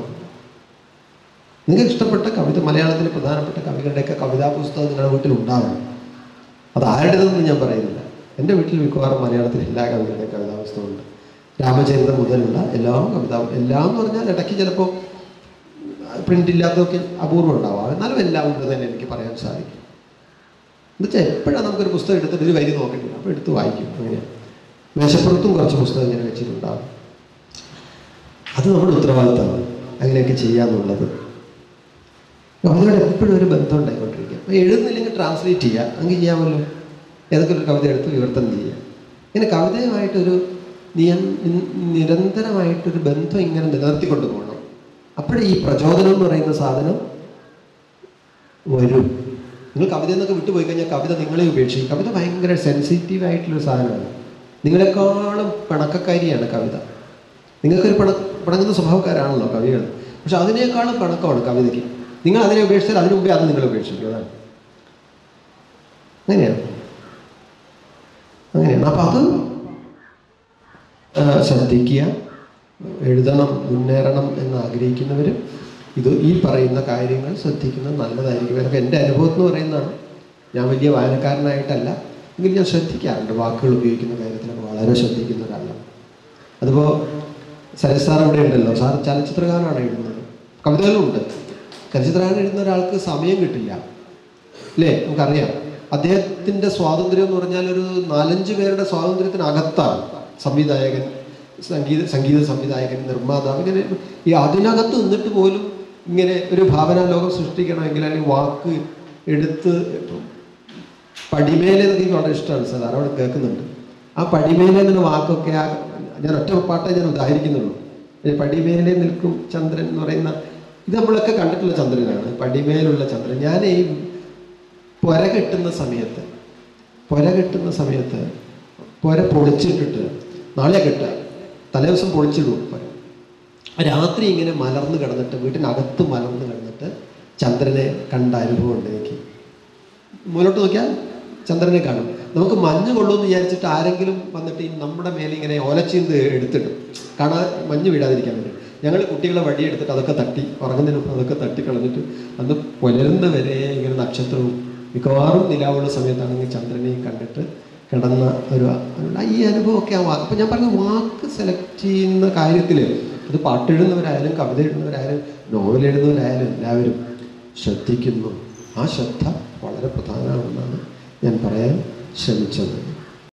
S1: നിങ്ങൾക്ക് ഇഷ്ടപ്പെട്ട കവിത മലയാളത്തിലെ പ്രധാനപ്പെട്ട കവികളുടെയൊക്കെ കവിതാ പുസ്തകം നിങ്ങളുടെ വീട്ടിൽ ഉണ്ടാവണം അത് ആരുടേതെന്ന് ഞാൻ പറയുന്നില്ല എൻ്റെ വീട്ടിൽ മിക്കവാറും മലയാളത്തിൽ എല്ലാ കവിതകളുടെ കവിതാവസ്തുണ്ട് രാമചരിതം മുതലുള്ള എല്ലാ കവിത എല്ലാം എന്ന് പറഞ്ഞാൽ ഇടയ്ക്ക് ചിലപ്പോൾ പ്രിൻ്റ് ഇല്ലാത്തതൊക്കെ അപൂർവം ഉണ്ടാവാം എന്നാലും എല്ലാം ഉണ്ട് തന്നെ എനിക്ക് പറയാൻ സാധിക്കും എന്നുവെച്ചാൽ എപ്പോഴാണ് നമുക്കൊരു പുസ്തകം എടുത്തിട്ട് ഒരു വരി നോക്കണ്ടില്ല അപ്പോൾ എടുത്ത് വായിക്കും അങ്ങനെയാണ് മേശപ്പുറത്തും കുറച്ച് പുസ്തകം ഇങ്ങനെ വെച്ചിട്ടുണ്ടാകും അത് നമ്മുടെ ഉത്തരവാദിത്തമാണ് അങ്ങനെയൊക്കെ ചെയ്യാന്നുള്ളത് കവിതയോട് എപ്പോഴും ഒരു ബന്ധം ഉണ്ടായിക്കൊണ്ടിരിക്കുക അപ്പോൾ എഴുതുന്നില്ലെങ്കിൽ ട്രാൻസ്ലേറ്റ് ചെയ്യുക അങ്ങനെ ചെയ്യാമല്ലോ ഏതൊക്കെ ഒരു കവിത എടുത്ത് വിവർത്തനം ചെയ്യുക ഇങ്ങനെ കവിതയുമായിട്ടൊരു നിയ നിരന്തരമായിട്ടൊരു ബന്ധം ഇങ്ങനെ നിലനിർത്തിക്കൊണ്ട് പോകണം അപ്പോഴേ ഈ പ്രചോദനം എന്ന് പറയുന്ന സാധനം വരും നിങ്ങൾ കവിത എന്നൊക്കെ വിട്ടുപോയി കഴിഞ്ഞാൽ കവിത നിങ്ങളെ ഉപേക്ഷിക്കും കവിത ഭയങ്കര സെൻസിറ്റീവ് ആയിട്ടുള്ളൊരു സാധനമാണ് നിങ്ങളെക്കാളും പിണക്കക്കാരിയാണ് കവിത നിങ്ങൾക്കൊരു പിണ പിണങ്ങുന്ന സ്വഭാവക്കാരാണല്ലോ കവികൾ പക്ഷെ അതിനേക്കാളും പിണക്കമാണ് കവിതയ്ക്ക് നിങ്ങൾ അതിനെ ഉപേക്ഷിച്ചാൽ അതിനു മുമ്പേ അത് നിങ്ങൾ ഉപേക്ഷിക്കും അതാണ് അങ്ങനെയാണ് അങ്ങനെയാണ് അപ്പം അത് ആ, ശ്രദ്ധിക്കുക എഴുതണം മുന്നേറണം എന്ന് ആഗ്രഹിക്കുന്നവർ ഇത് ഈ പറയുന്ന കാര്യങ്ങൾ ശ്രദ്ധിക്കുന്നത് നല്ലതായിരിക്കും അതൊക്കെ എൻ്റെ അനുഭവം എന്ന് പറയുന്നതാണ് ഞാൻ വലിയ വായനക്കാരനായിട്ടല്ല എങ്കിലും ഞാൻ ശ്രദ്ധിക്കാറുണ്ട് വാക്കുകൾ ഉപയോഗിക്കുന്ന കാര്യത്തിലൊക്കെ വളരെ ശ്രദ്ധിക്കുന്ന ഒരാളാണ് അതിപ്പോൾ സരസ് സാർ ഇവിടെ ഉണ്ടല്ലോ സാർ ചലച്ചിത്രഗാനമാണ് എഴുതുന്നത് കവിതകളുണ്ട് ചലച്ചിത്രഗാനം എഴുതുന്ന ഒരാൾക്ക് സമയം കിട്ടില്ല അല്ലേ നമുക്കറിയാം അദ്ദേഹത്തിൻ്റെ സ്വാതന്ത്ര്യം എന്ന് പറഞ്ഞാൽ ഒരു നാലഞ്ച് പേരുടെ സ്വാതന്ത്ര്യത്തിനകത്താണ് സംവിധായകൻ സംഗീത സംഗീത സംവിധായകൻ നിർമ്മാതാവ് ഇങ്ങനെ ഈ അതിനകത്ത് നിന്നിട്ട് പോലും ഇങ്ങനെ ഒരു ഭാവനാ ലോകം സൃഷ്ടിക്കണമെങ്കിൽ അല്ലെങ്കിൽ വാക്ക് എടുത്ത് ഇപ്പം പടിമേലെ എന്ന് എനിക്ക് വളരെ ഇഷ്ടമാണ് സാർ അവിടെ കേൾക്കുന്നുണ്ട് ആ പടിമേലെ എന്നുള്ള വാക്കൊക്കെ ആ ഞാൻ ഒറ്റ പാട്ടേ ഞാൻ ഉദാഹരിക്കുന്നുള്ളൂ ഈ പടിമേലെ നിൽക്കും ചന്ദ്രൻ എന്ന് പറയുന്ന ഇത് നമ്മളൊക്കെ കണ്ടിട്ടുള്ള ചന്ദ്രനാണ് പടിമേലുള്ള ചന്ദ്രൻ ഞാൻ ഈ പുര കെട്ടുന്ന സമയത്ത് പുര കെട്ടുന്ന സമയത്ത് പുര പൊളിച്ചിട്ടിട്ട് നാളെ കെട്ടുക തലേദിവസം പൊളിച്ചിടും പുര രാത്രി ഇങ്ങനെ മലർന്ന് കിടന്നിട്ട് വീട്ടിനകത്ത് മലർന്ന് കിടന്നിട്ട് ചന്ദ്രനെ കണ്ട അനുഭവമുണ്ട് എനിക്ക് മുന്നോട്ട് നോക്കിയാൽ ചന്ദ്രനെ കാണും നമുക്ക് മഞ്ഞ് കൊള്ളുമെന്ന് വിചാരിച്ചിട്ട് ആരെങ്കിലും വന്നിട്ട് ഈ നമ്മുടെ മേലെ ഇങ്ങനെ ഓലച്ചീന്ത് എടുത്തിടും കാണാൻ മഞ്ഞ് വീഴാതിരിക്കാൻ വേണ്ടി ഞങ്ങൾ കുട്ടികളെ വടിയെടുത്തിട്ട് അതൊക്കെ തട്ടി ഉറങ്ങുന്നതിന് മുമ്പ് അതൊക്കെ തട്ടി കളഞ്ഞിട്ട് അന്ന് പുലരുന്ന വരെ ഇങ്ങനെ നക്ഷത്രവും മിക്കവാറും നിലാവുള്ള സമയത്താണെങ്കിൽ ചന്ദ്രനെയും കണ്ടിട്ട് കിടന്ന ഒരു ആ ഈ അനുഭവമൊക്കെ ആ വാക്ക് അപ്പം ഞാൻ പറഞ്ഞ വാക്ക് സെലക്ട് ചെയ്യുന്ന കാര്യത്തിൽ അത് പാട്ടെഴുതുന്നവരായാലും കവിത എഴുതുന്നവരായാലും നോവൽ എഴുതുന്നവരായാലും എല്ലാവരും ശ്രദ്ധിക്കുന്നു ആ ശ്രദ്ധ വളരെ പ്രധാനമാണെന്നാണ് ഞാൻ പറയാൻ ശ്രമിച്ചത്